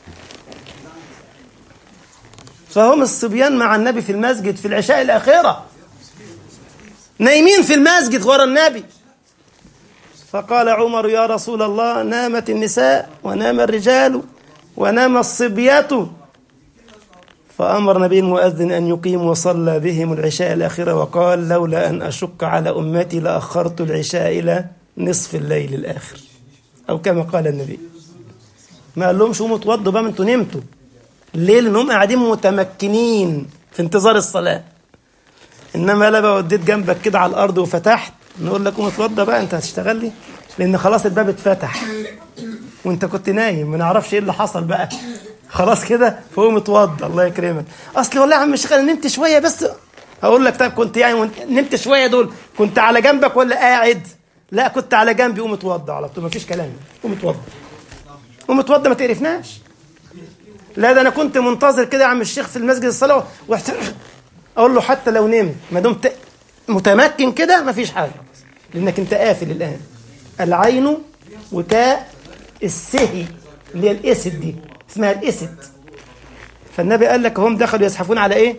فهم الصبيان مع النبي في المسجد في العشاء الاخره نايمين في المسجد ورا النبي فقال عمر يا رسول الله نامت النساء ونام الرجال ونام الصبية فأمر نبي المؤذن أن يقيم وصلى بهم العشاء الأخيرة وقال لولا أن أشق على أمتي لأخرت العشاء إلى نصف الليل الآخر أو كما قال النبي ما قال لهمش قوموا اتوضوا بقى ما انتوا نمتوا ليه لأنهم قاعدين متمكنين في انتظار الصلاة إنما لا بقى وديت جنبك كده على الأرض وفتحت نقول لك قوم اتوضى بقى أنت هتشتغل لي لأن خلاص الباب اتفتح وأنت كنت نايم ما نعرفش إيه اللي حصل بقى خلاص كده فقوم اتوضى الله يكرمك اصل والله يا عم الشيخ انا نمت شويه بس هقول لك طيب كنت يعني وانت- نمت شويه دول كنت على جنبك ولا قاعد لا كنت على جنبي قوم اتوضى على طول مفيش كلام قوم اتوضى قوم اتوضى ما تقرفناش لا ده انا كنت منتظر كده يا عم الشيخ في المسجد الصلاه واحت... اقول له حتى لو نمت ما دمت متمكن كده مفيش حاجه لانك انت قافل الان العين وكاء السهي اللي هي الاسد دي اسمها الاسد فالنبي قال لك هم دخلوا يزحفون على ايه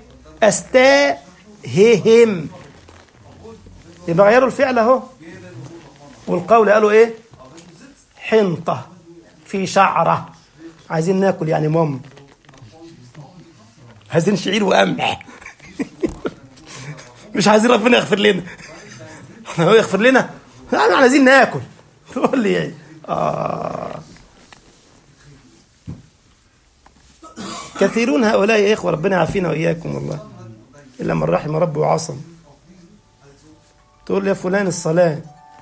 استاههم يبقى غيروا الفعل اهو والقول قالوا ايه حنطه في شعره عايزين ناكل يعني مام عايزين شعير وقمح مش عايزين ربنا يغفر لنا هو يغفر لنا احنا عايزين ناكل تقول لي ايه اه كثيرون هؤلاء يا إخوة ربنا يعافينا وإياكم والله إلا من رحم ربي وعصم تقول لي يا فلان الصلاة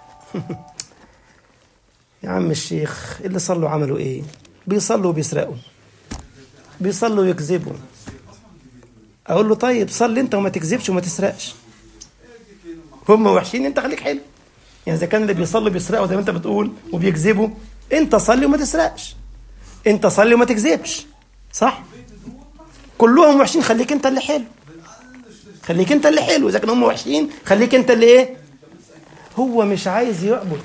يا عم الشيخ اللي صلوا عملوا إيه بيصلوا وبيسرقوا بيصلوا ويكذبوا أقول له طيب صلي أنت وما تكذبش وما تسرقش هم وحشين أنت خليك حلو يعني إذا كان اللي بيصلوا بيسرقوا زي ما أنت بتقول وبيكذبوا أنت صلي وما تسرقش أنت صلي وما تكذبش صح كلهم وحشين خليك انت اللي حلو خليك انت اللي حلو اذا كانوا هم وحشين خليك انت اللي ايه هو مش عايز يعبد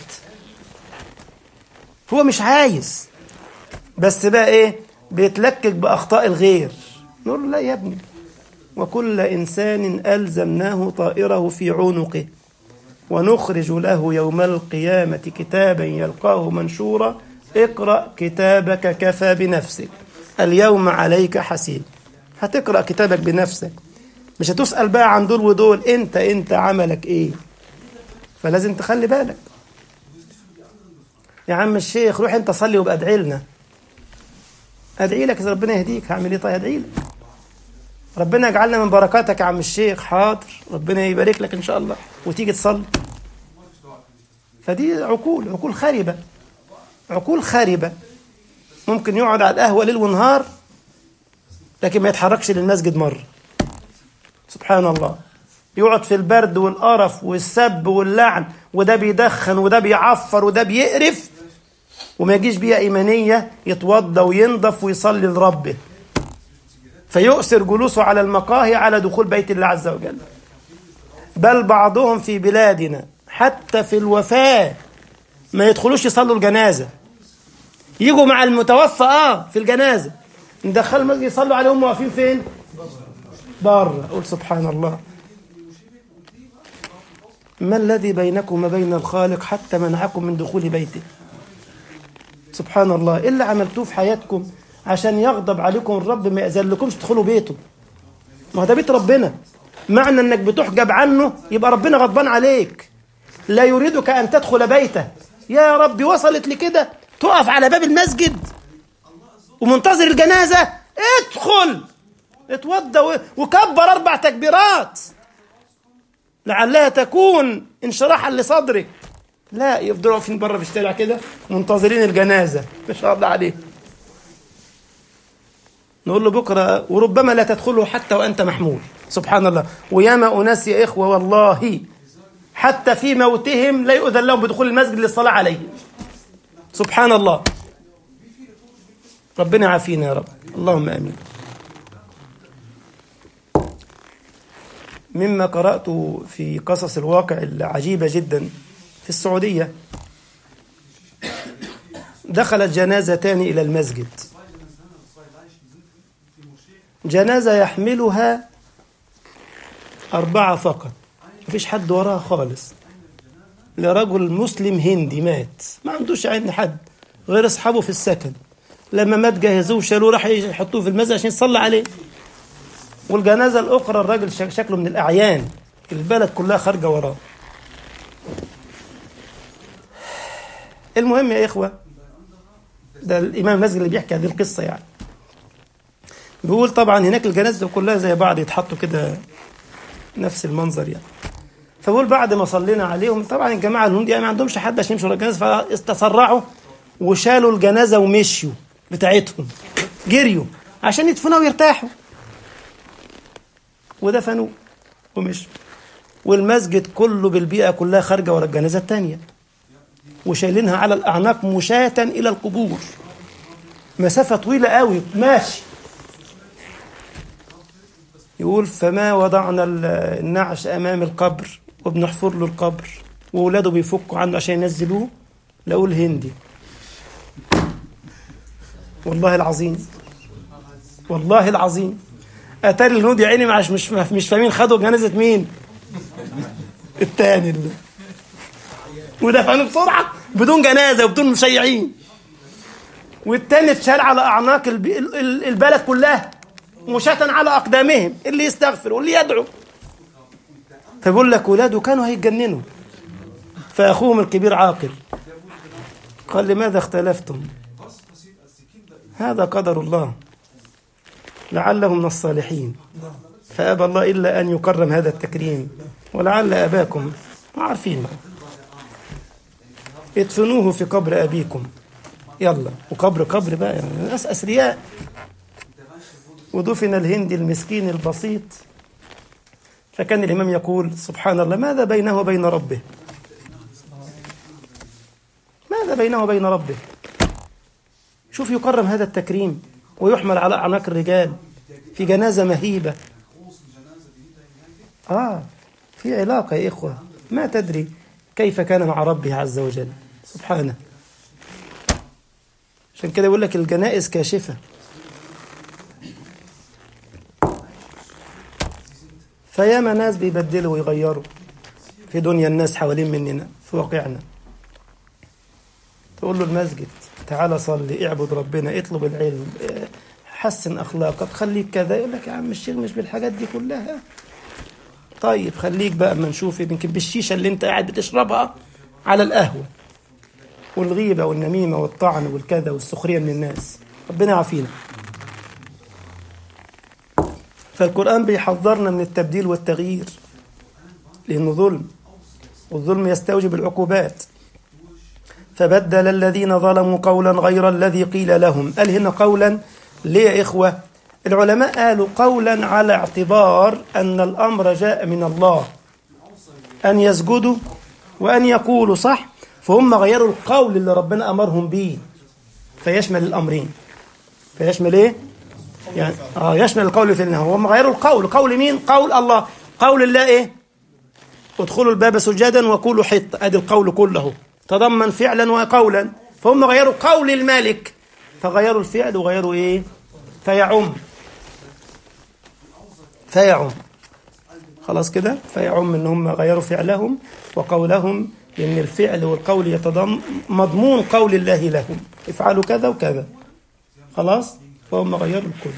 هو مش عايز بس بقى ايه بيتلكك باخطاء الغير نقول له لا يا ابني وكل انسان الزمناه طائره في عنقه ونخرج له يوم القيامه كتابا يلقاه منشورا اقرا كتابك كفى بنفسك اليوم عليك حسيب هتقرا كتابك بنفسك مش هتسال بقى عن دول ودول انت انت عملك ايه فلازم تخلي بالك يا عم الشيخ روح انت صلي وابقى ادعي لنا ادعي لك اذا ربنا يهديك هعمل ايه طيب ادعي لك ربنا يجعلنا من بركاتك يا عم الشيخ حاضر ربنا يبارك لك ان شاء الله وتيجي تصلي فدي عقول عقول خاربه عقول خاربه ممكن يقعد على القهوه ليل ونهار لكن ما يتحركش للمسجد مره سبحان الله يقعد في البرد والقرف والسب واللعن وده بيدخن وده بيعفر وده بيقرف وما يجيش بيها إيمانية يتوضى وينضف ويصلي لربه فيؤثر جلوسه على المقاهي على دخول بيت الله عز وجل بل بعضهم في بلادنا حتى في الوفاة ما يدخلوش يصلوا الجنازة يجوا مع المتوفى اه في الجنازة ندخل المسجد يصلوا عليهم واقفين فين بره قول سبحان الله ما الذي بينكم وبين الخالق حتى منعكم من دخول بيته سبحان الله إيه اللي عملتوه في حياتكم عشان يغضب عليكم الرب ما يأذلكمش تدخلوا بيته ما هو ده بيت ربنا معنى انك بتحجب عنه يبقى ربنا غضبان عليك لا يريدك ان تدخل بيته يا ربي وصلت لكده تقف على باب المسجد ومنتظر الجنازة ادخل اتوضى وكبر اربع تكبيرات لعلها تكون انشراحا لصدرك لا يفضلوا واقفين بره في الشارع كده منتظرين الجنازه ما شاء الله عليه نقول له بكره وربما لا تدخله حتى وانت محمول سبحان الله وياما اناس يا اخوه والله حتى في موتهم لا يؤذن لهم بدخول المسجد للصلاه عليه سبحان الله ربنا يعافينا يا رب اللهم امين مما قرأته في قصص الواقع العجيبة جدا في السعودية دخلت جنازتان إلى المسجد جنازة يحملها أربعة فقط مفيش حد وراها خالص لرجل مسلم هندي مات ما عندوش عين حد غير أصحابه في السكن لما مات جهزوه وشالوه راح يحطوه في المسجد عشان يصلي عليه والجنازة الأخرى الراجل شكله من الأعيان البلد كلها خارجة وراه المهم يا إخوة ده الإمام المسجد اللي بيحكي هذه القصة يعني بيقول طبعا هناك الجنازة كلها زي بعض يتحطوا كده نفس المنظر يعني فبقول بعد ما صلينا عليهم طبعا الجماعة الهند يعني ما عندهمش حد عشان يمشوا الجنازة فاستسرعوا وشالوا الجنازة ومشيوا بتاعتهم جريوا عشان يدفنوا ويرتاحوا ودفنوه ومشوا والمسجد كله بالبيئة كلها خارجة ورا الجنازة التانية وشايلينها على الأعناق مشاة إلى القبور مسافة طويلة قوي ماشي يقول فما وضعنا النعش أمام القبر وبنحفر له القبر وولاده بيفكوا عنه عشان ينزلوه لقوا الهندي والله العظيم والله العظيم اتاري الهنود يا عيني مش مش مش فاهمين خدوا جنازه مين؟ التاني اللي ودفنوا بسرعه بدون جنازه وبدون مشيعين والتاني اتشال على اعناق البلد كلها مشاة على اقدامهم اللي يستغفر واللي يدعو فبيقول لك ولاده كانوا هيتجننوا فاخوهم الكبير عاقل قال لماذا اختلفتم هذا قدر الله لعله من الصالحين فأبى الله إلا أن يكرم هذا التكريم ولعل أباكم ما عارفين ادفنوه في قبر أبيكم يلا وقبر قبر بقى يعني ناس أثرياء ودفن الهندي المسكين البسيط فكان الإمام يقول سبحان الله ماذا بينه وبين ربه ماذا بينه وبين ربه شوف يكرم هذا التكريم ويحمل على أعناق الرجال في جنازة مهيبة آه في علاقة يا إخوة ما تدري كيف كان مع ربه عز وجل سبحانه عشان كده يقول لك الجنائز كاشفة فياما ناس بيبدلوا ويغيروا في دنيا الناس حوالين مننا في واقعنا تقول له المسجد تعالى صلي اعبد ربنا اطلب العلم حسن اخلاقك خليك كذا يقول لك يا عم الشيخ مش بالحاجات دي كلها طيب خليك بقى اما نشوف يمكن بالشيشه اللي انت قاعد بتشربها على القهوه والغيبه والنميمه والطعن والكذا والسخريه من الناس ربنا يعافينا فالقران بيحذرنا من التبديل والتغيير لانه ظلم والظلم يستوجب العقوبات فبدل الذين ظلموا قولا غير الذي قيل لهم قال هنا قولا ليه يا إخوة العلماء قالوا قولا على اعتبار أن الأمر جاء من الله أن يسجدوا وأن يقولوا صح فهم غيروا القول اللي ربنا أمرهم به فيشمل الأمرين فيشمل إيه؟ يعني آه يشمل القول في النهار هم غيروا القول قول مين؟ قول الله قول الله إيه؟ ادخلوا الباب سجدا وقولوا حط ادي القول كله تضمن فعلا وقولا فهم غيروا قول الملك فغيروا الفعل وغيروا ايه فيعم فيعم خلاص كده فيعم ان هم غيروا فعلهم وقولهم لان الفعل والقول يتضمن مضمون قول الله لهم افعلوا كذا وكذا خلاص فهم غيروا الكل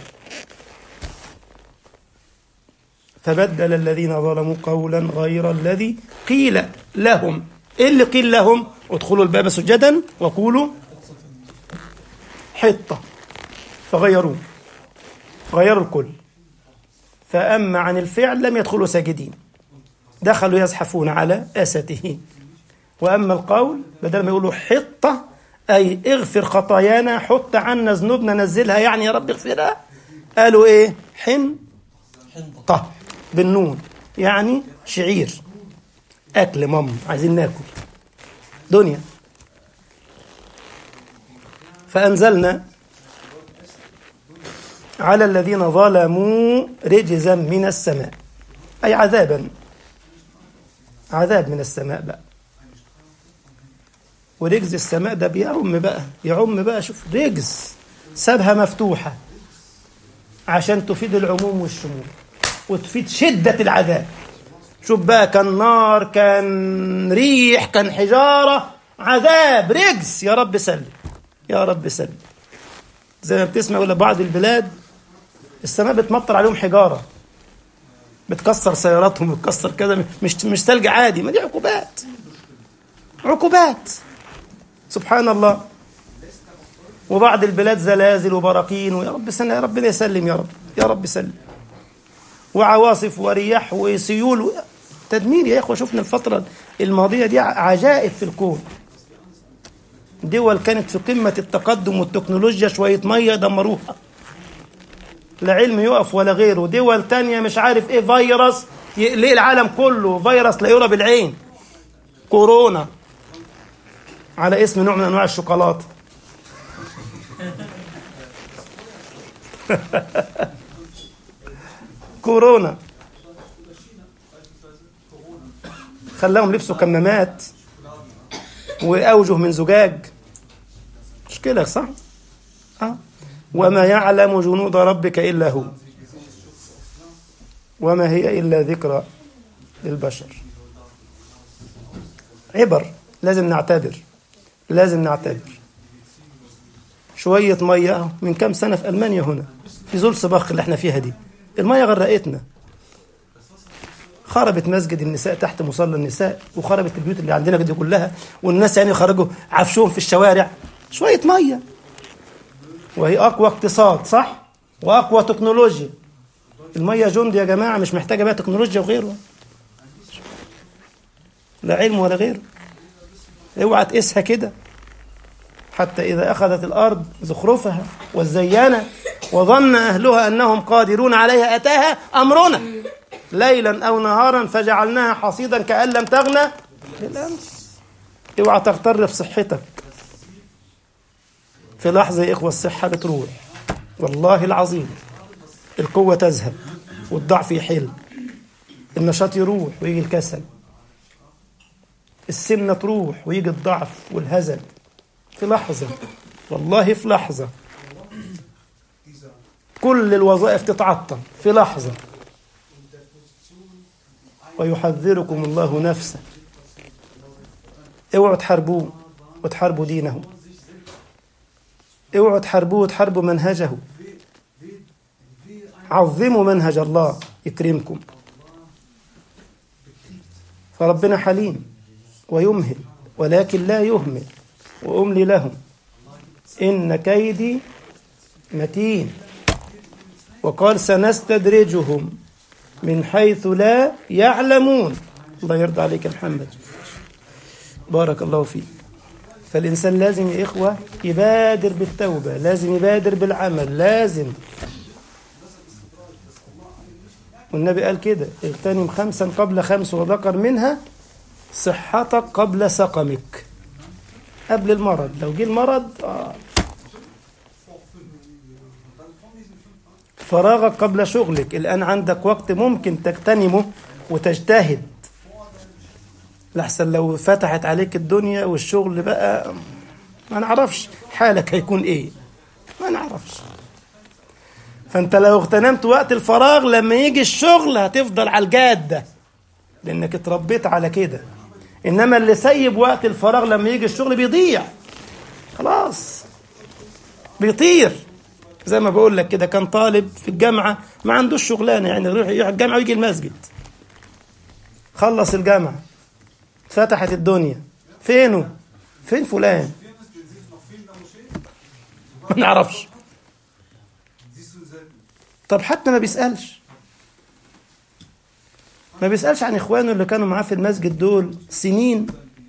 فبدل الذين ظلموا قولا غير الذي قيل لهم ايه اللي قيل لهم ادخلوا الباب سجدا وقولوا حطة فغيروه غيروا الكل فأما عن الفعل لم يدخلوا ساجدين دخلوا يزحفون على أسته وأما القول بدل ما يقولوا حطة أي اغفر خطايانا حط عنا ذنوبنا نزلها يعني يا رب اغفرها قالوا إيه حن طه بالنون يعني شعير أكل مام عايزين ناكل دنيا فأنزلنا على الذين ظلموا رجزا من السماء أي عذابا عذاب من السماء بقى ورجز السماء ده بيعم بقى يعم بقى شوف رجز سابها مفتوحة عشان تفيد العموم والشمول وتفيد شدة العذاب شوف بقى كان نار كان ريح كان حجارة عذاب رجز يا رب سلم يا رب سلم زي ما بتسمع ولا بعض البلاد السماء بتمطر عليهم حجارة بتكسر سياراتهم بتكسر كذا مش مش ثلج عادي ما دي عقوبات عقوبات سبحان الله وبعض البلاد زلازل وبراكين ويا رب سنة يا ربنا يسلم يا رب يا رب سلم وعواصف ورياح وسيول و... تدمير يا اخوه شفنا الفتره الماضيه دي عجائب في الكون دول كانت في قمه التقدم والتكنولوجيا شويه ميه دمروها لا علم يقف ولا غيره دول تانية مش عارف ايه فيروس يقلق العالم كله فيروس لا يرى بالعين كورونا على اسم نوع من انواع الشوكولاته كورونا خلاهم لبسوا كمامات واوجه من زجاج مشكله صح اه وما يعلم جنود ربك الا هو وما هي الا ذكرى للبشر عبر لازم نعتبر لازم نعتبر شوية مية من كام سنة في ألمانيا هنا في زولسباخ اللي احنا فيها دي المية غرقتنا خربت مسجد النساء تحت مصلى النساء وخربت البيوت اللي عندنا دي كلها والناس يعني خرجوا عفشوهم في الشوارع شوية مية وهي أقوى اقتصاد صح وأقوى تكنولوجيا المية جند يا جماعة مش محتاجة بقى تكنولوجيا وغيره لا علم ولا غيره اوعى تقيسها كده حتى إذا أخذت الأرض زخرفها وزينت وظن أهلها أنهم قادرون عليها أتاها أمرنا ليلا أو نهارا فجعلناها حصيدا كأن لم تغنى بالأمس اوعى تغتر بصحتك في لحظة يا إخوة الصحة بتروح والله العظيم القوة تذهب والضعف يحل النشاط يروح ويجي الكسل السمنة تروح ويجي الضعف والهزل في لحظة والله في لحظة كل الوظائف تتعطل في لحظة ويحذركم الله نفسه اوعوا تحاربوه وتحاربوا دينه اوعوا تحاربوه وتحاربوا منهجه عظموا منهج الله يكرمكم فربنا حليم ويمهل ولكن لا يهمل وأملي لهم إن كيدي متين وقال سنستدرجهم من حيث لا يعلمون الله يرضى عليك يا محمد بارك الله فيك فالإنسان لازم يا إخوة يبادر بالتوبة لازم يبادر بالعمل لازم والنبي قال كده اغتنم خمسا قبل خمس وذكر منها صحتك قبل سقمك قبل المرض لو جه المرض آه. فراغك قبل شغلك الآن عندك وقت ممكن تغتنمه وتجتهد لحسن لو فتحت عليك الدنيا والشغل بقى ما نعرفش حالك هيكون ايه ما نعرفش فانت لو اغتنمت وقت الفراغ لما يجي الشغل هتفضل على الجاده لانك اتربيت على كده انما اللي سيب وقت الفراغ لما يجي الشغل بيضيع خلاص بيطير زي ما بقول لك كده كان طالب في الجامعه ما عندوش شغلانه يعني يروح يروح الجامعه ويجي المسجد خلص الجامعه فتحت الدنيا فينه فين فلان ما نعرفش طب حتى ما بيسألش ما بيسألش عن إخوانه اللي كانوا معاه في المسجد دول سنين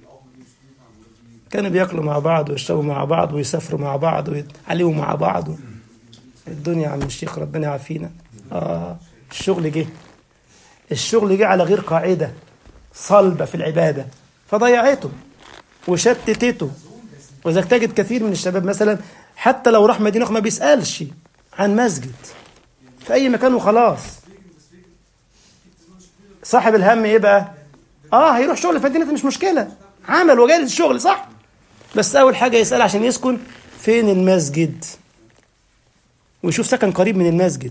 كانوا بياكلوا مع بعض ويشربوا مع بعض ويسافروا مع بعض ويتعلموا مع بعض الدنيا يا عم الشيخ ربنا يعافينا آه الشغل جه الشغل جه على غير قاعدة صلبة في العبادة فضيعته وشتتته وإذا تجد كثير من الشباب مثلا حتى لو راح مدينة ما بيسألش عن مسجد في أي مكان وخلاص صاحب الهم ايه بقى اه هيروح شغل في مدينه مش مشكله عمل وجاي الشغل صح بس اول حاجه يسال عشان يسكن فين المسجد ويشوف سكن قريب من المسجد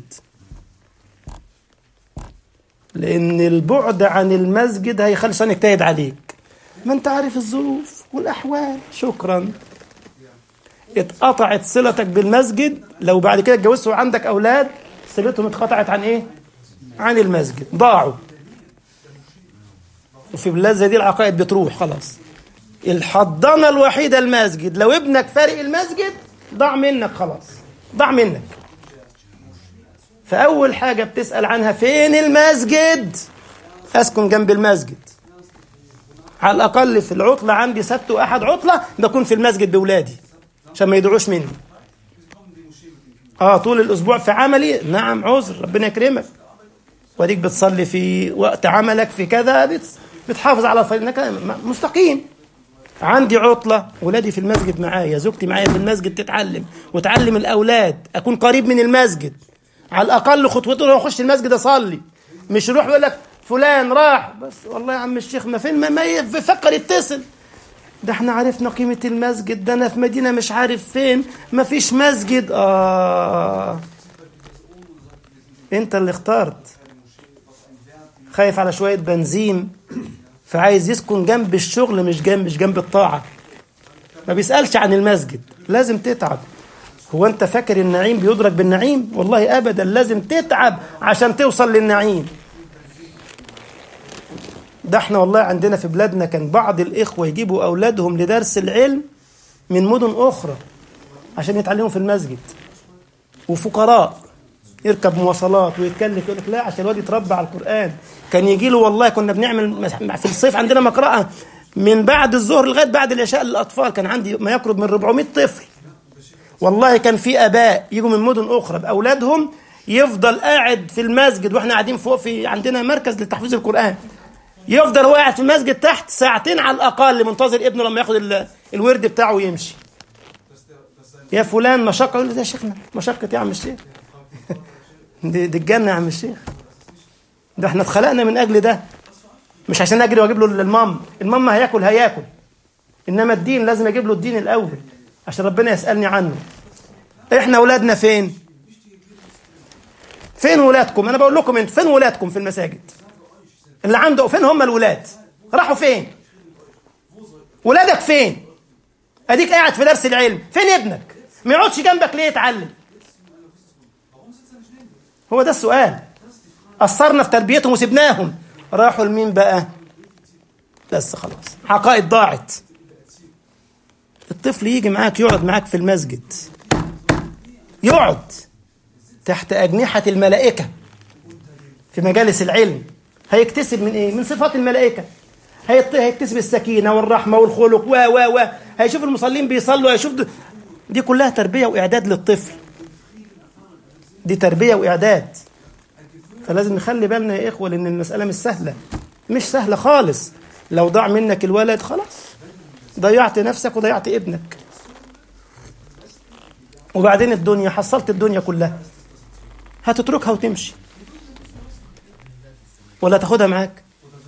لان البعد عن المسجد هيخلي الشيطان يجتهد عليك ما انت عارف الظروف والاحوال شكرا اتقطعت صلتك بالمسجد لو بعد كده اتجوزت وعندك اولاد صلتهم اتقطعت عن ايه عن المسجد ضاعوا وفي بلاد زي دي العقائد بتروح خلاص الحضانة الوحيدة المسجد لو ابنك فارق المسجد ضاع منك خلاص ضاع منك فأول حاجة بتسأل عنها فين المسجد أسكن جنب المسجد على الأقل في العطلة عندي سبت وأحد عطلة بكون في المسجد بولادي عشان ما يدعوش مني اه طول الأسبوع في عملي نعم عذر ربنا يكرمك واديك بتصلي في وقت عملك في كذا بتحافظ على انك مستقيم عندي عطلة ولادي في المسجد معايا زوجتي معايا في المسجد تتعلم وتعلم الأولاد أكون قريب من المسجد على الأقل خطوته لو أخش المسجد أصلي مش يروح يقول لك فلان راح بس والله يا عم الشيخ ما فين ما, ما يفكر يتصل ده احنا عرفنا قيمة المسجد ده أنا في مدينة مش عارف فين ما فيش مسجد آه أنت اللي اخترت خايف على شوية بنزين فعايز يسكن جنب الشغل مش جنب مش جنب الطاعة ما بيسألش عن المسجد لازم تتعب هو انت فاكر النعيم بيدرك بالنعيم والله ابدا لازم تتعب عشان توصل للنعيم ده احنا والله عندنا في بلادنا كان بعض الاخوة يجيبوا اولادهم لدرس العلم من مدن اخرى عشان يتعلموا في المسجد وفقراء يركب مواصلات ويتكلف يقول لك لا عشان الواد يتربى على القرآن كان يجي له والله كنا بنعمل في الصيف عندنا مقرأة من بعد الظهر لغاية بعد العشاء للأطفال كان عندي ما يقرب من 400 طفل والله كان في آباء يجوا من مدن أخرى بأولادهم يفضل قاعد في المسجد واحنا قاعدين فوق في عندنا مركز لتحفيظ القرآن يفضل هو قاعد في المسجد تحت ساعتين على الأقل منتظر ابنه لما ياخد الورد بتاعه ويمشي يا فلان مشقة يقول له يا شيخنا مشقة يا عم الشيخ دي, دي الجنة يا عم الشيخ ده احنا اتخلقنا من اجل ده مش عشان اجري واجيب له المام المام هياكل هياكل انما الدين لازم اجيب له الدين الاول عشان ربنا يسالني عنه احنا اولادنا فين فين ولادكم انا بقول لكم انت فين ولادكم في المساجد اللي عنده فين هم الولاد راحوا فين ولادك فين اديك قاعد في درس العلم فين ابنك ما يقعدش جنبك ليه يتعلم هو ده السؤال قصرنا في تربيتهم وسبناهم راحوا لمين بقى بس خلاص عقائد ضاعت الطفل يجي معاك يقعد معاك في المسجد يقعد تحت أجنحة الملائكة في مجالس العلم هيكتسب من ايه من صفات الملائكة هيكتسب السكينة والرحمة والخلق و و و هيشوف المصلين بيصلوا هيشوف دي كلها تربية وإعداد للطفل دي تربية وإعداد فلازم نخلي بالنا يا إخوة لأن المسألة مش سهلة مش سهلة خالص لو ضاع منك الولد خلاص ضيعت نفسك وضيعت ابنك وبعدين الدنيا حصلت الدنيا كلها هتتركها وتمشي ولا تاخدها معاك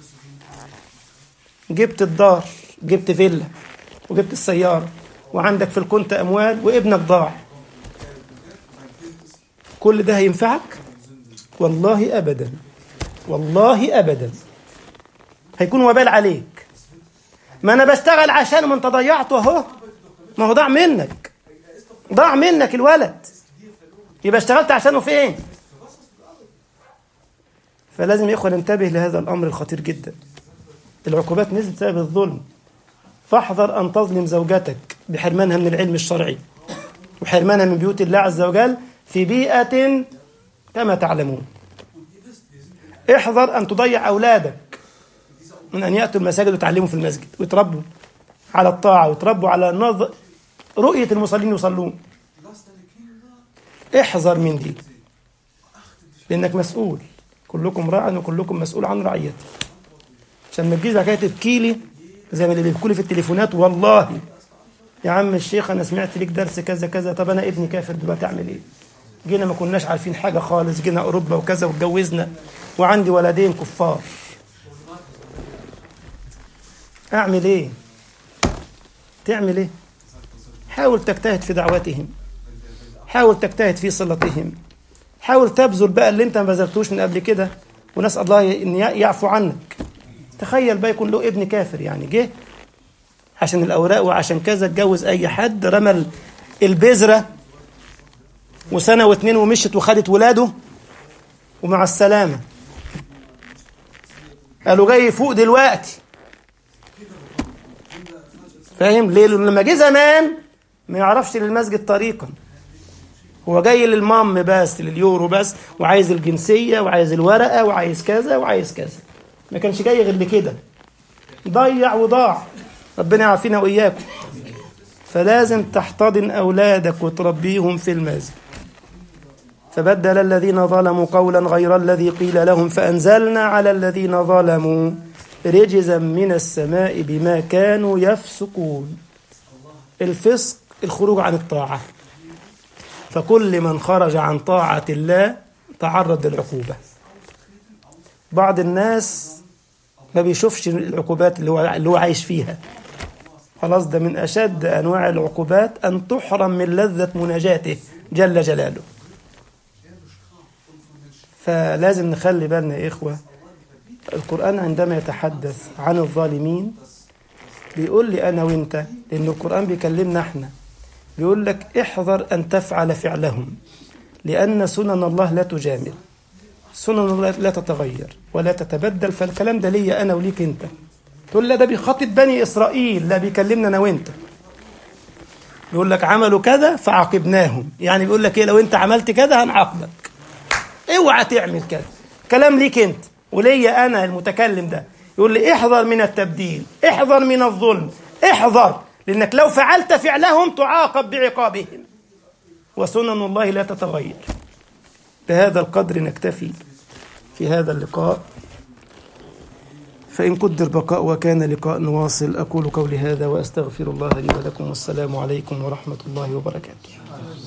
جبت الدار جبت فيلا وجبت السيارة وعندك في الكنت أموال وابنك ضاع كل ده هينفعك والله أبدا والله أبدا هيكون وبال عليك ما أنا بشتغل عشان ما أنت ضيعته أهو ما هو ضاع منك ضاع منك الولد يبقى اشتغلت عشانه فين فلازم يا إخوة ننتبه لهذا الأمر الخطير جدا العقوبات نزلت بسبب الظلم فاحذر أن تظلم زوجتك بحرمانها من العلم الشرعي وحرمانها من بيوت الله عز وجل في بيئة كما تعلمون احذر أن تضيع أولادك من أن يأتوا المساجد ويتعلموا في المسجد ويتربوا على الطاعة ويتربوا على نظر رؤية المصلين يصلون احذر من دي لأنك مسؤول كلكم راع وكلكم مسؤول عن رعيته عشان ما تجيش بعد كده تبكي لي زي ما اللي بيبكوا لي في التليفونات والله يا عم الشيخ انا سمعت ليك درس كذا كذا طب انا ابني كافر دلوقتي اعمل ايه؟ جينا ما كناش عارفين حاجه خالص جينا اوروبا وكذا واتجوزنا وعندي ولدين كفار أعمل إيه تعمل إيه حاول تجتهد في دعوتهم حاول تجتهد في صلتهم حاول تبذل بقى اللي انت ما بذلتوش من قبل كده ونسأل الله ان يعفو عنك تخيل بقى يكون له ابن كافر يعني جه عشان الاوراق وعشان كذا اتجوز اي حد رمى البذره وسنه واتنين ومشت وخدت ولاده ومع السلامه قالوا جاي فوق دلوقتي فاهم ليه لما جه زمان ما يعرفش للمسجد طريقا هو جاي للمام بس لليورو بس وعايز الجنسية وعايز الورقة وعايز كذا وعايز كذا ما كانش جاي غير لكده ضيع وضاع ربنا يعافينا وإياكم فلازم تحتضن أولادك وتربيهم في المسجد فبدل الذين ظلموا قولا غير الذي قيل لهم فأنزلنا على الذين ظلموا رجزا من السماء بما كانوا يفسقون الفسق الخروج عن الطاعة فكل من خرج عن طاعة الله تعرض للعقوبة بعض الناس ما بيشوفش العقوبات اللي هو اللي هو عايش فيها خلاص ده من أشد أنواع العقوبات أن تحرم من لذة مناجاته جل جلاله فلازم نخلي بالنا يا إخوة القرآن عندما يتحدث عن الظالمين بيقول لي أنا وإنت لأن القرآن بيكلمنا إحنا بيقول لك احذر أن تفعل فعلهم لأن سنن الله لا تجامل سنن الله لا تتغير ولا تتبدل فالكلام ده ليا أنا وليك أنت تقول لا ده بيخاطب بني إسرائيل لا بيكلمنا أنا وأنت بيقول لك عملوا كذا فعاقبناهم يعني بيقول لك إيه لو أنت عملت كذا هنعاقبك اوعى تعمل كذا كلام ليك أنت وليا أنا المتكلم ده يقول لي احذر من التبديل احذر من الظلم احذر لأنك لو فعلت فعلهم تعاقب بعقابهم وسنن الله لا تتغير بهذا القدر نكتفي في هذا اللقاء فإن قدر بقاء وكان لقاء نواصل أقول قولي هذا وأستغفر الله لي ولكم والسلام عليكم ورحمة الله وبركاته